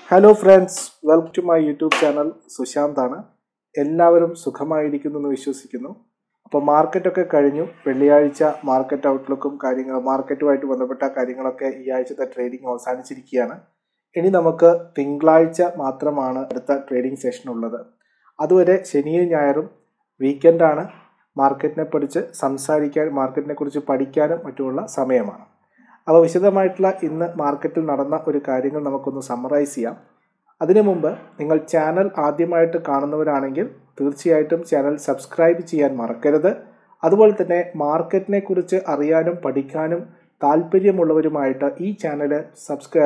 Hello friends welcome to my YouTube channel Sushant ആണ് എല്ലാവരും സുഖമായിരിക്കുന്നു എന്ന് വിശ്വസിക്കുന്നു അപ്പോൾ മാർക്കറ്റൊക്കെ കഴിഞ്ഞു വെള്ളിയാഴ്ച മാർക്കറ്റ് ഔട്ട്ലുക്കും കാര്യങ്ങൾ മാർക്കറ്റുമായിട്ട് ബന്ധപ്പെട്ട കാര്യങ്ങളൊക്കെ ഈ ആഴ്ചത്തെ ട്രേഡിംഗ് അവസാനിച്ചിരിക്കുകയാണ് ഇനി നമുക്ക് തിങ്കളാഴ്ച മാത്രമാണ് അടുത്ത ട്രേഡിംഗ് സെഷൻ ഉള്ളത് അതുവരെ ശനിയും ഞായറും വീക്കെൻഡാണ് മാർക്കറ്റിനെ പഠിച്ച് സംസാരിക്കാൻ മാർക്കറ്റിനെ കുറിച്ച് പഠിക്കാനും മറ്റുമുള്ള സമയമാണ് അപ്പോൾ വിശദമായിട്ടുള്ള ഇന്ന് മാർക്കറ്റിൽ നടന്ന ഒരു കാര്യങ്ങൾ നമുക്കൊന്ന് സമ്മറൈസ് ചെയ്യാം അതിനു മുമ്പ് നിങ്ങൾ ചാനൽ ആദ്യമായിട്ട് കാണുന്നവരാണെങ്കിൽ തീർച്ചയായിട്ടും ചാനൽ സബ്സ്ക്രൈബ് ചെയ്യാൻ മറക്കരുത് അതുപോലെ തന്നെ മാർക്കറ്റിനെ കുറിച്ച് അറിയാനും പഠിക്കാനും താല്പര്യമുള്ളവരുമായിട്ട് ഈ ചാനൽ സബ്സ്ക്രൈ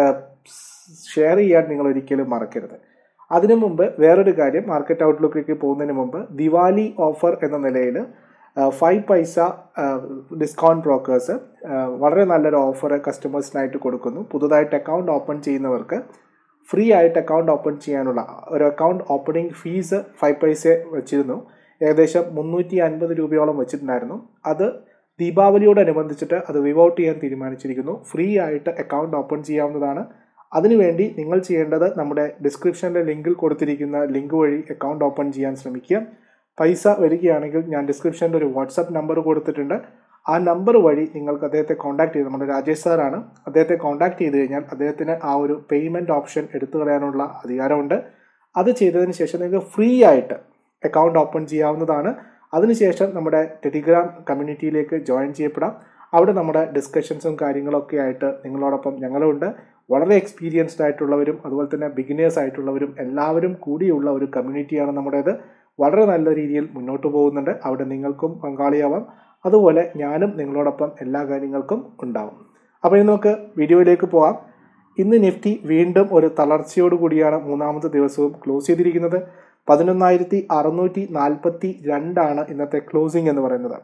ഷെയർ ചെയ്യാൻ നിങ്ങൾ ഒരിക്കലും മറക്കരുത് അതിനു മുമ്പ് വേറൊരു കാര്യം മാർക്കറ്റ് ഔട്ട്ലുക്കിലേക്ക് പോകുന്നതിന് മുമ്പ് ദിവാലി ഓഫർ എന്ന നിലയിൽ ഫൈവ് പൈസ ഡിസ്കൗണ്ട് ബ്രോക്കേഴ്സ് വളരെ നല്ലൊരു ഓഫർ കസ്റ്റമേഴ്സിനായിട്ട് കൊടുക്കുന്നു പുതുതായിട്ട് അക്കൗണ്ട് ഓപ്പൺ ചെയ്യുന്നവർക്ക് ഫ്രീ ആയിട്ട് അക്കൗണ്ട് ഓപ്പൺ ചെയ്യാനുള്ള ഒരു അക്കൗണ്ട് ഓപ്പണിംഗ് ഫീസ് ഫൈവ് പൈസ വെച്ചിരുന്നു ഏകദേശം മുന്നൂറ്റി അൻപത് രൂപയോളം വെച്ചിട്ടുണ്ടായിരുന്നു അത് ദീപാവലിയോടനുബന്ധിച്ചിട്ട് അത് വിവൗട്ട് ചെയ്യാൻ തീരുമാനിച്ചിരിക്കുന്നു ഫ്രീ ആയിട്ട് അക്കൗണ്ട് ഓപ്പൺ ചെയ്യാവുന്നതാണ് അതിനുവേണ്ടി നിങ്ങൾ ചെയ്യേണ്ടത് നമ്മുടെ ഡിസ്ക്രിപ്ഷനിലെ ലിങ്കിൽ കൊടുത്തിരിക്കുന്ന ലിങ്ക് വഴി അക്കൗണ്ട് ഓപ്പൺ ചെയ്യാൻ ശ്രമിക്കുക പൈസ വരികയാണെങ്കിൽ ഞാൻ ഡിസ്ക്രിപ്ഷനിൽ ഒരു വാട്സപ്പ് നമ്പർ കൊടുത്തിട്ടുണ്ട് ആ നമ്പർ വഴി നിങ്ങൾക്ക് അദ്ദേഹത്തെ കോൺടാക്ട് ചെയ്ത് നമ്മുടെ രാജേഷ് സാറാണ് അദ്ദേഹത്തെ കോൺടാക്ട് ചെയ്ത് കഴിഞ്ഞാൽ അദ്ദേഹത്തിന് ആ ഒരു പേയ്മെൻറ്റ് ഓപ്ഷൻ എടുത്തു കളയാനുള്ള അധികാരമുണ്ട് അത് ചെയ്തതിന് ശേഷം നിങ്ങൾക്ക് ഫ്രീ ആയിട്ട് അക്കൗണ്ട് ഓപ്പൺ ചെയ്യാവുന്നതാണ് അതിനുശേഷം നമ്മുടെ ടെലിഗ്രാം കമ്മ്യൂണിറ്റിയിലേക്ക് ജോയിൻ ചെയ്യപ്പെടാം അവിടെ നമ്മുടെ ഡിസ്കഷൻസും കാര്യങ്ങളൊക്കെ ആയിട്ട് നിങ്ങളോടൊപ്പം ഞങ്ങളുണ്ട് വളരെ എക്സ്പീരിയൻസ്ഡ് ആയിട്ടുള്ളവരും അതുപോലെ തന്നെ ബിഗിനേഴ്സ് ആയിട്ടുള്ളവരും എല്ലാവരും കൂടിയുള്ള ഒരു കമ്മ്യൂണിറ്റിയാണ് നമ്മുടേത് വളരെ നല്ല രീതിയിൽ മുന്നോട്ട് പോകുന്നുണ്ട് അവിടെ നിങ്ങൾക്കും പങ്കാളിയാവാം അതുപോലെ ഞാനും നിങ്ങളോടൊപ്പം എല്ലാ കാര്യങ്ങൾക്കും ഉണ്ടാവും അപ്പോൾ ഇനി നമുക്ക് വീഡിയോയിലേക്ക് പോവാം ഇന്ന് നിഫ്റ്റി വീണ്ടും ഒരു തളർച്ചയോട് കൂടിയാണ് മൂന്നാമത്തെ ദിവസവും ക്ലോസ് ചെയ്തിരിക്കുന്നത് പതിനൊന്നായിരത്തി അറുന്നൂറ്റി നാൽപ്പത്തി രണ്ടാണ് ഇന്നത്തെ ക്ലോസിംഗ് എന്ന് പറയുന്നത്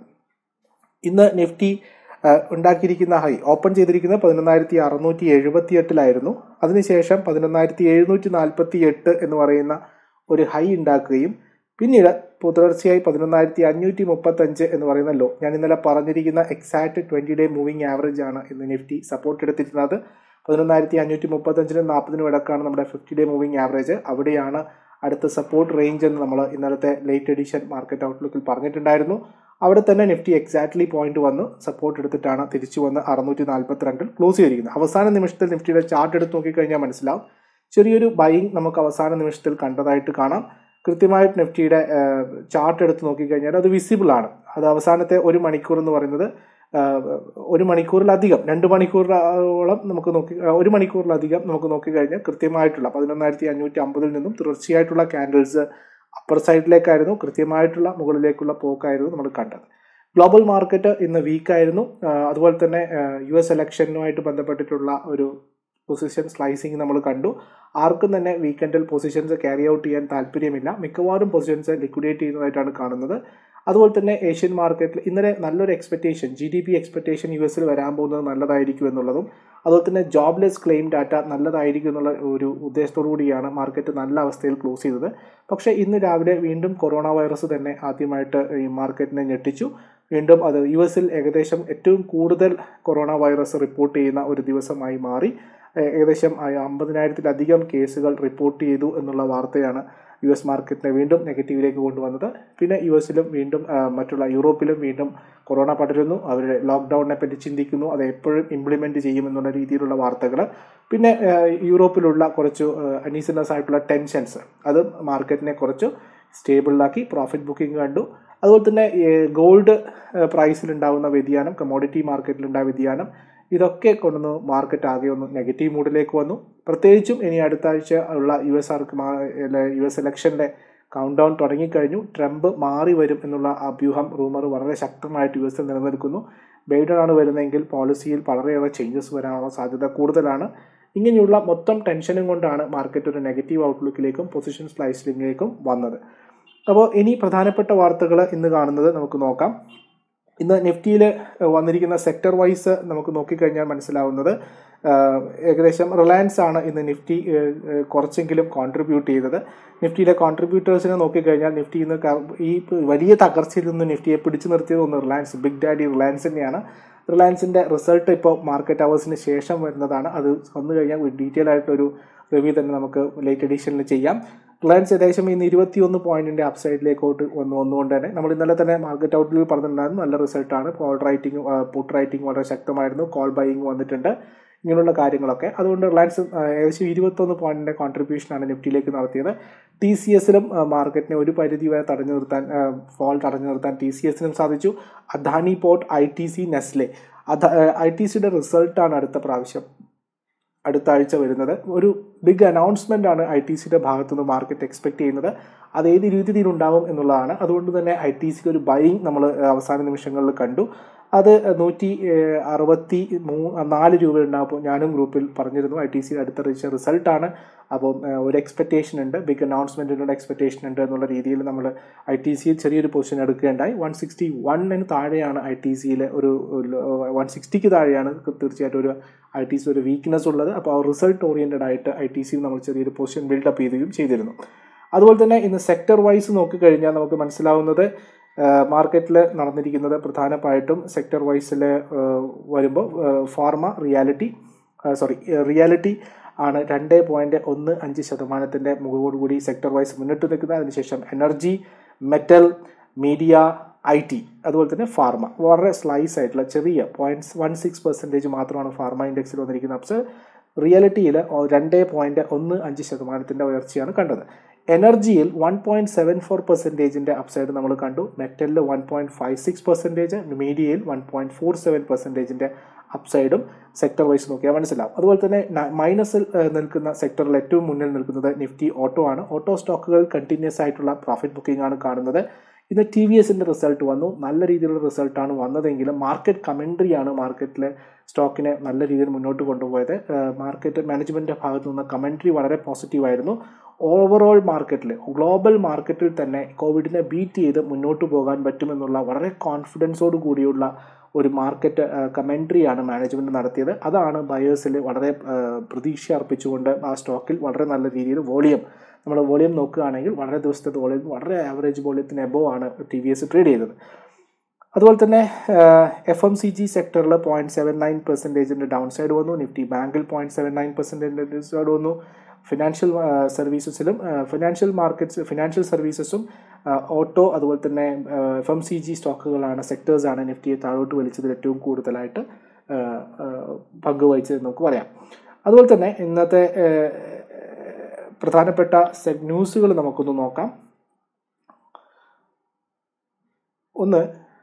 ഇന്ന് നിഫ്റ്റി ഉണ്ടാക്കിയിരിക്കുന്ന ഹൈ ഓപ്പൺ ചെയ്തിരിക്കുന്നത് പതിനൊന്നായിരത്തി അറുന്നൂറ്റി എഴുപത്തി എട്ടിലായിരുന്നു അതിനുശേഷം പതിനൊന്നായിരത്തി എഴുന്നൂറ്റി നാൽപ്പത്തി എട്ട് എന്ന് പറയുന്ന ഒരു ഹൈ ഉണ്ടാക്കുകയും പിന്നീട് തുടർച്ചയായി പതിനൊന്നായിരത്തി അഞ്ഞൂറ്റി മുപ്പത്തഞ്ച് എന്ന് പറയുന്ന ലോ ഞാൻ ഇന്നലെ പറഞ്ഞിരിക്കുന്ന exact twenty day moving average ആണ് ഇന്ന് നിഫ്റ്റി സപ്പോർട്ട് എടുത്തിരുന്നത് പതിനൊന്നായിരത്തി അഞ്ഞൂറ്റി മുപ്പത്തഞ്ചിനും നാൽപ്പതിനും ഇടക്കാണ് നമ്മുടെ ഫിഫ്റ്റി ഡേ മൂവിങ് ആവറേജ് അവിടെയാണ് അടുത്ത സപ്പോർട്ട് റേഞ്ച് എന്ന് നമ്മൾ ഇന്നലത്തെ ലേറ്റ് എഡിഷൻ മാർക്കറ്റ് ഔട്ട്ലുക്കിൽ പറഞ്ഞിട്ടുണ്ടായിരുന്നു അവിടെ തന്നെ നിഫ്റ്റി എക്സാക്ട്ലി പോയിന്റ് വന്ന് സപ്പോർട്ട് എടുത്തിട്ടാണ് തിരിച്ചു വന്ന് അറുന്നൂറ്റി നാൽപ്പത്തിരണ്ടിൽ ക്ലോസ് ചെയ്തിരിക്കുന്നത് അവസാന നിമിഷത്തിൽ നിഫ്റ്റിയുടെ ചാർട്ട് എടുത്ത് നോക്കിക്കഴിഞ്ഞാൽ മനസ്സിലാവും ചെറിയൊരു ബൈങ് നമുക്ക് അവസാന നിമിഷത്തിൽ കണ്ടതായിട്ട് കാണാം കൃത്യമായിട്ട് നിഫ്റ്റിയുടെ ചാർട്ട് എടുത്ത് നോക്കിക്കഴിഞ്ഞാൽ അത് വിസിബിൾ ആണ് അത് അവസാനത്തെ ഒരു മണിക്കൂർ എന്ന് പറയുന്നത് ഒരു മണിക്കൂറിലധികം രണ്ട് മണിക്കൂറിലോളം നമുക്ക് നോക്കി ഒരു മണിക്കൂറിലധികം നമുക്ക് നോക്കിക്കഴിഞ്ഞാൽ കൃത്യമായിട്ടുള്ള പതിനൊന്നായിരത്തി അഞ്ഞൂറ്റി അമ്പതിൽ നിന്നും തുടർച്ചയായിട്ടുള്ള ക്യാൻഡിൽസ് അപ്പർ സൈഡിലേക്കായിരുന്നു കൃത്യമായിട്ടുള്ള മുകളിലേക്കുള്ള പോക്കായിരുന്നു നമ്മൾ കണ്ടത് ഗ്ലോബൽ മാർക്കറ്റ് ഇന്ന് വീക്കായിരുന്നു അതുപോലെ തന്നെ യു എസ് ഇലക്ഷനുമായിട്ട് ബന്ധപ്പെട്ടിട്ടുള്ള ഒരു പൊസിഷൻ സ്ലൈസിങ് നമ്മൾ കണ്ടു ആർക്കും തന്നെ വീക്കെൻഡിൽ പൊസിഷൻസ് ക്യാരി ഔട്ട് ചെയ്യാൻ താല്പര്യമില്ല മിക്കവാറും പൊസിഷൻസ് ലിക്വിഡേറ്റ് ചെയ്യുന്നതായിട്ടാണ് കാണുന്നത് അതുപോലെ തന്നെ ഏഷ്യൻ മാർക്കറ്റിൽ ഇന്നലെ നല്ലൊരു expectation G D P expectation U എസിൽ വരാൻ പോകുന്നത് നല്ലതായിരിക്കും എന്നുള്ളതും അതുപോലെ തന്നെ ജോബ്ലെസ് ക്ലെയിം ഡാറ്റ നല്ലതായിരിക്കും എന്നുള്ള ഒരു ഉദ്ദേശത്തോടു കൂടിയാണ് മാർക്കറ്റ് നല്ല അവസ്ഥയിൽ ക്ലോസ് ചെയ്തത് പക്ഷേ ഇന്ന് രാവിലെ വീണ്ടും കൊറോണ വൈറസ് തന്നെ ആദ്യമായിട്ട് ഈ മാർക്കറ്റിനെ ഞെട്ടിച്ചു വീണ്ടും അത് യു എസിൽ ഏകദേശം ഏറ്റവും കൂടുതൽ കൊറോണ വൈറസ് റിപ്പോർട്ട് ചെയ്യുന്ന ഒരു ദിവസമായി മാറി ഏകദേശം അമ്പതിനായിരത്തിലധികം കേസുകൾ റിപ്പോർട്ട് ചെയ്തു എന്നുള്ള വാർത്തയാണ് യു എസ് മാർക്കറ്റിനെ വീണ്ടും നെഗറ്റീവിലേക്ക് കൊണ്ടുവന്നത് പിന്നെ യു എസിലും വീണ്ടും മറ്റുള്ള യൂറോപ്പിലും വീണ്ടും കൊറോണ പടരുന്നു അവരുടെ ലോക്ക്ഡൗണിനെ പറ്റി ചിന്തിക്കുന്നു അത് എപ്പോഴും ഇംപ്ലിമെൻറ്റ് ചെയ്യുമെന്നുള്ള രീതിയിലുള്ള വാർത്തകൾ പിന്നെ യൂറോപ്പിലുള്ള കുറച്ച് അനീസിനസ് ആയിട്ടുള്ള ടെൻഷൻസ് അത് മാർക്കറ്റിനെ കുറച്ച് സ്റ്റേബിളിലാക്കി പ്രോഫിറ്റ് ബുക്കിംഗ് കണ്ടു അതുപോലെ തന്നെ ഗോൾഡ് പ്രൈസിലുണ്ടാകുന്ന വ്യതിയാനം കമോഡിറ്റി മാർക്കറ്റിലുണ്ടായ വ്യതിയാനം ഇതൊക്കെ കൊണ്ടുവന്ന് മാർക്കറ്റ് ആകെ ഒന്ന് നെഗറ്റീവ് മൂഡിലേക്ക് വന്നു പ്രത്യേകിച്ചും ഇനി അടുത്ത ആഴ്ച ഉള്ള യു എസ് ആർക്ക് യു എസ് ഇലക്ഷൻ്റെ കൗണ്ട് ഡൗൺ തുടങ്ങിക്കഴിഞ്ഞു ട്രംപ് മാറി വരും എന്നുള്ള അഭ്യൂഹം റൂമർ വളരെ ശക്തമായിട്ട് യു എസിൽ നിലനിൽക്കുന്നു ബൈഡൻ ആണ് വരുന്നതെങ്കിൽ പോളിസിയിൽ വളരെയേറെ ചേഞ്ചസ് വരാനുള്ള സാധ്യത കൂടുതലാണ് ഇങ്ങനെയുള്ള മൊത്തം ടെൻഷനും കൊണ്ടാണ് മാർക്കറ്റ് ഒരു നെഗറ്റീവ് ഔട്ട്ലുക്കിലേക്കും പൊസിഷൻ സ്ലൈസിലേക്കും വന്നത് അപ്പോൾ ഇനി പ്രധാനപ്പെട്ട വാർത്തകൾ ഇന്ന് കാണുന്നത് നമുക്ക് നോക്കാം ഇന്ന് നിഫ്റ്റിയിൽ വന്നിരിക്കുന്ന സെക്ടർ വൈസ് നമുക്ക് നോക്കിക്കഴിഞ്ഞാൽ മനസ്സിലാവുന്നത് ഏകദേശം റിലയൻസ് ആണ് ഇന്ന് നിഫ്റ്റി കുറച്ചെങ്കിലും കോൺട്രിബ്യൂട്ട് ചെയ്തത് നിഫ്റ്റിയിലെ കോൺട്രിബ്യൂട്ടേഴ്സിനെ നോക്കിക്കഴിഞ്ഞാൽ നിഫ്റ്റി ഇന്ന് ഈ വലിയ തകർച്ചയിൽ നിന്ന് നിഫ്റ്റിയെ പിടിച്ചു നിർത്തിയത് ഒന്ന് റിലയൻസ് ബിഗ് ഡാഡി റിലയൻസ് തന്നെയാണ് റിലയൻസിൻ്റെ റിസൾട്ട് ഇപ്പോൾ മാർക്കറ്റ് അവേഴ്സിന് ശേഷം വരുന്നതാണ് അത് വന്നു കഴിഞ്ഞാൽ ഡീറ്റെയിൽ ആയിട്ടൊരു റിവ്യൂ തന്നെ നമുക്ക് ലേറ്റ് എഡീഷനിൽ ചെയ്യാം റിലയൻസ് ഏകദേശം ഇന്ന് ഇരുപത്തിയൊന്ന് പോയിന്റിന്റെ അപ്സൈഡിലേക്കോട്ട് വന്നു വന്നുകൊണ്ട് തന്നെ നമ്മൾ ഇന്നലെ തന്നെ മാർക്കറ്റ് ഔട്ടിൽ പറഞ്ഞിട്ടുണ്ടായിരുന്നു നല്ല റിസൾട്ടാണ് കോൾ റൈറ്റിംഗ് പുട്ട് റൈറ്റിംഗ് വളരെ ശക്തമായിരുന്നു കോൾ ബൈയിങ് വന്നിട്ടുണ്ട് ഇങ്ങനെയുള്ള കാര്യങ്ങളൊക്കെ അതുകൊണ്ട് റിലയൻസ് ഏകദേശം ഇരുപത്തൊന്ന് പോയിന്റിന്റെ കോൺട്രിബ്യൂഷനാണ് നിഫ്റ്റിയിലേക്ക് നടത്തിയത് ടി സി എസിലും മാർക്കറ്റിനെ ഒരു പരിധി വരെ തടഞ്ഞു നിർത്താൻ ഫോൾ തടഞ്ഞു നിർത്താൻ ടി സി എസിനും സാധിച്ചു Adani port I T C Nestle I T സിയുടെ റിസൾട്ടാണ് അടുത്ത പ്രാവശ്യം അടുത്ത ആഴ്ച വരുന്നത് ഒരു ബിഗ് അനൗൺസ്മെന്റ് ആണ് ഐ ടി സിയുടെ ഭാഗത്തുനിന്ന് മാർക്കറ്റ് എക്സ്പെക്ട് ചെയ്യുന്നത് അത് ഏത് രീതിയിൽ ഉണ്ടാവും എന്നുള്ളതാണ് അതുകൊണ്ട് തന്നെ ഐ ടി സിക്ക് ഒരു ബൈയിങ് നമ്മൾ അവസാന നിമിഷങ്ങളിൽ കണ്ടു അത് നൂറ്റി അറുപത്തി മൂ നാല് രൂപ ഉണ്ടാകുമ്പോൾ ഞാനും ഗ്രൂപ്പിൽ പറഞ്ഞിരുന്നു ഐ ടി സി അടുത്ത റിച്ച റിസൾട്ടാണ് അപ്പോൾ ഒരു എക്സ്പെക്റ്റേഷൻ ഉണ്ട് ബിഗ് അനൗൺസ്മെൻറ്റിനുള്ള എക്സ്പെക്റ്റേഷൻ ഉണ്ട് എന്നുള്ള രീതിയിൽ നമ്മൾ ഐ ടി സിയിൽ ചെറിയൊരു പൊസിഷൻ എടുക്കുകയുണ്ടായി വൺ സിക്സ്റ്റി വണ്ണിന് താഴെയാണ് ഐ ടി സിയിൽ ഒരു വൺ സിക്സ്റ്റിക്ക് താഴെയാണ് തീർച്ചയായിട്ടും ഒരു ഐ ടി സി ഒരു വീക്ക്നെസ് ഉള്ളത് അപ്പോൾ ആ റിസൾട്ട് ഓറിയൻറ്റഡ് ആയിട്ട് ഐ ടി സിയിൽ നമ്മൾ ചെറിയൊരു പൊസിഷൻ ബിൽഡപ്പ് ചെയ്യുകയും ചെയ്തിരുന്നു അതുപോലെ തന്നെ ഇന്ന് സെക്ടർ വൈസ് നോക്കിക്കഴിഞ്ഞാൽ നമുക്ക് മനസ്സിലാവുന്നത് മാർക്കറ്റിൽ നടന്നിരിക്കുന്നത് പ്രധാനമായിട്ടും സെക്ടർ വൈസിൽ വരുമ്പോൾ ഫാർമ റിയാലിറ്റി സോറി റിയാലിറ്റി ആണ് രണ്ട് പോയിന്റ് ഒന്ന് അഞ്ച് ശതമാനത്തിൻ്റെ മുഖോടുകൂടി സെക്ടർ വൈസ് മുന്നിട്ട് നിൽക്കുന്നത് അതിനുശേഷം energy metal media I T അതുപോലെ തന്നെ ഫാർമ വളരെ സ്ലൈസ് ആയിട്ടുള്ള ചെറിയ പോയിന്റ് വൺ സിക്സ് പെർസെൻറ്റേജ് മാത്രമാണ് ഫാർമ ഇൻഡെക്സിൽ വന്നിരിക്കുന്നത് അപ്സ് റിയാലിറ്റിയിൽ രണ്ട് പോയിന്റ് ഒന്ന് അഞ്ച് ശതമാനത്തിൻ്റെ ഉയർച്ചയാണ് കണ്ടത് എനർജിയിൽ വൺ പോയിന്റ് സെവൻ ഫോർ പെർസെൻറ്റേജിൻ്റെ അപ്സൈഡ് നമ്മൾ കണ്ടു മെറ്റലിൽ one point five six percentage മീഡിയയിൽ വൺ പോയിന്റ് ഫോർ സെവൻ പെർസെൻറ്റേജിൻ്റെ അപ്സൈഡും സെക്ടർ വൈസ് നോക്കിയാൽ മനസ്സിലാവും അതുപോലെ തന്നെ മൈനസിൽ നിൽക്കുന്ന സെക്ടറിൽ ഏറ്റവും മുന്നിൽ നിൽക്കുന്നത് നിഫ്റ്റി ഓട്ടോ ആണ് ഓട്ടോ സ്റ്റോക്കുകൾ കണ്ടിന്യൂസ് ആയിട്ടുള്ള പ്രോഫിറ്റ് ബുക്കിംഗ് ആണ് കാണുന്നത് ഇന്ന് ടി വി എസിൻ്റെ റിസൾട്ട് വന്നു നല്ല രീതിയിലുള്ള റിസൾട്ടാണ് വന്നതെങ്കിലും മാർക്കറ്റ് കമൻട്രിയാണ് മാർക്കറ്റിൽ സ്റ്റോക്കിനെ നല്ല രീതിയിൽ മുന്നോട്ട് കൊണ്ടുപോയത് മാർക്കറ്റ് മാനേജ്മെൻറ്റിൻ്റെ ഭാഗത്തു നിന്ന് കമൻട്രി വളരെ പോസിറ്റീവായിരുന്നു ഓവറോൾ മാർക്കറ്റിൽ ഗ്ലോബൽ മാർക്കറ്റിൽ തന്നെ കോവിഡിനെ ബീറ്റ് ചെയ്ത് മുന്നോട്ട് പോകാൻ പറ്റുമെന്നുള്ള വളരെ കോൺഫിഡൻസോട് കൂടിയുള്ള ഒരു മാർക്കറ്റ് കമൻട്രിയാണ് മാനേജ്മെൻറ്റ് നടത്തിയത് അതാണ് ബയേഴ്സിൽ വളരെ പ്രതീക്ഷ അർപ്പിച്ചുകൊണ്ട് ആ സ്റ്റോക്കിൽ വളരെ നല്ല രീതിയിൽ വോളിയം നമ്മൾ വോളിയം നോക്കുകയാണെങ്കിൽ വളരെ ദിവസത്തെ വോളിയം വളരെ ആവറേജ് വോളിയത്തിന് എബോ ആണ് ടി വി എസ് ട്രേഡ് ചെയ്തത് അതുപോലെ തന്നെ എഫ് എം സി ജി സെക്ടറിൽ പോയിന്റ് സെവൻ നയൻ പെർസെൻറ്റേജിൻ്റെ ഡൗൺ സൈഡ് വന്നു നിഫ്റ്റി ബാങ്കിൽ പോയിന്റ് സെവൻ നയൻ പെർസെൻറ്റേജിൻ്റെ സൈഡ് വന്നു ഫിനാൻഷ്യൽ സർവീസസിലും ഫിനാൻഷ്യൽ മാർക്കറ്റ്സ് ഫിനാൻഷ്യൽ സർവീസസും ഓട്ടോ അതുപോലെ തന്നെ എഫ് എം സി ജി സ്റ്റോക്കുകളാണ് സെക്ടേഴ്സാണ് നിഫ്റ്റിയെ താഴോട്ട് വലിച്ചതിൽ ഏറ്റവും കൂടുതലായിട്ട് പങ്കുവഹിച്ചത് നമുക്ക് പറയാം അതുപോലെ തന്നെ ഇന്നത്തെ പ്രധാനപ്പെട്ട ന്യൂസുകൾ നമുക്കൊന്ന് നോക്കാം ഒന്ന്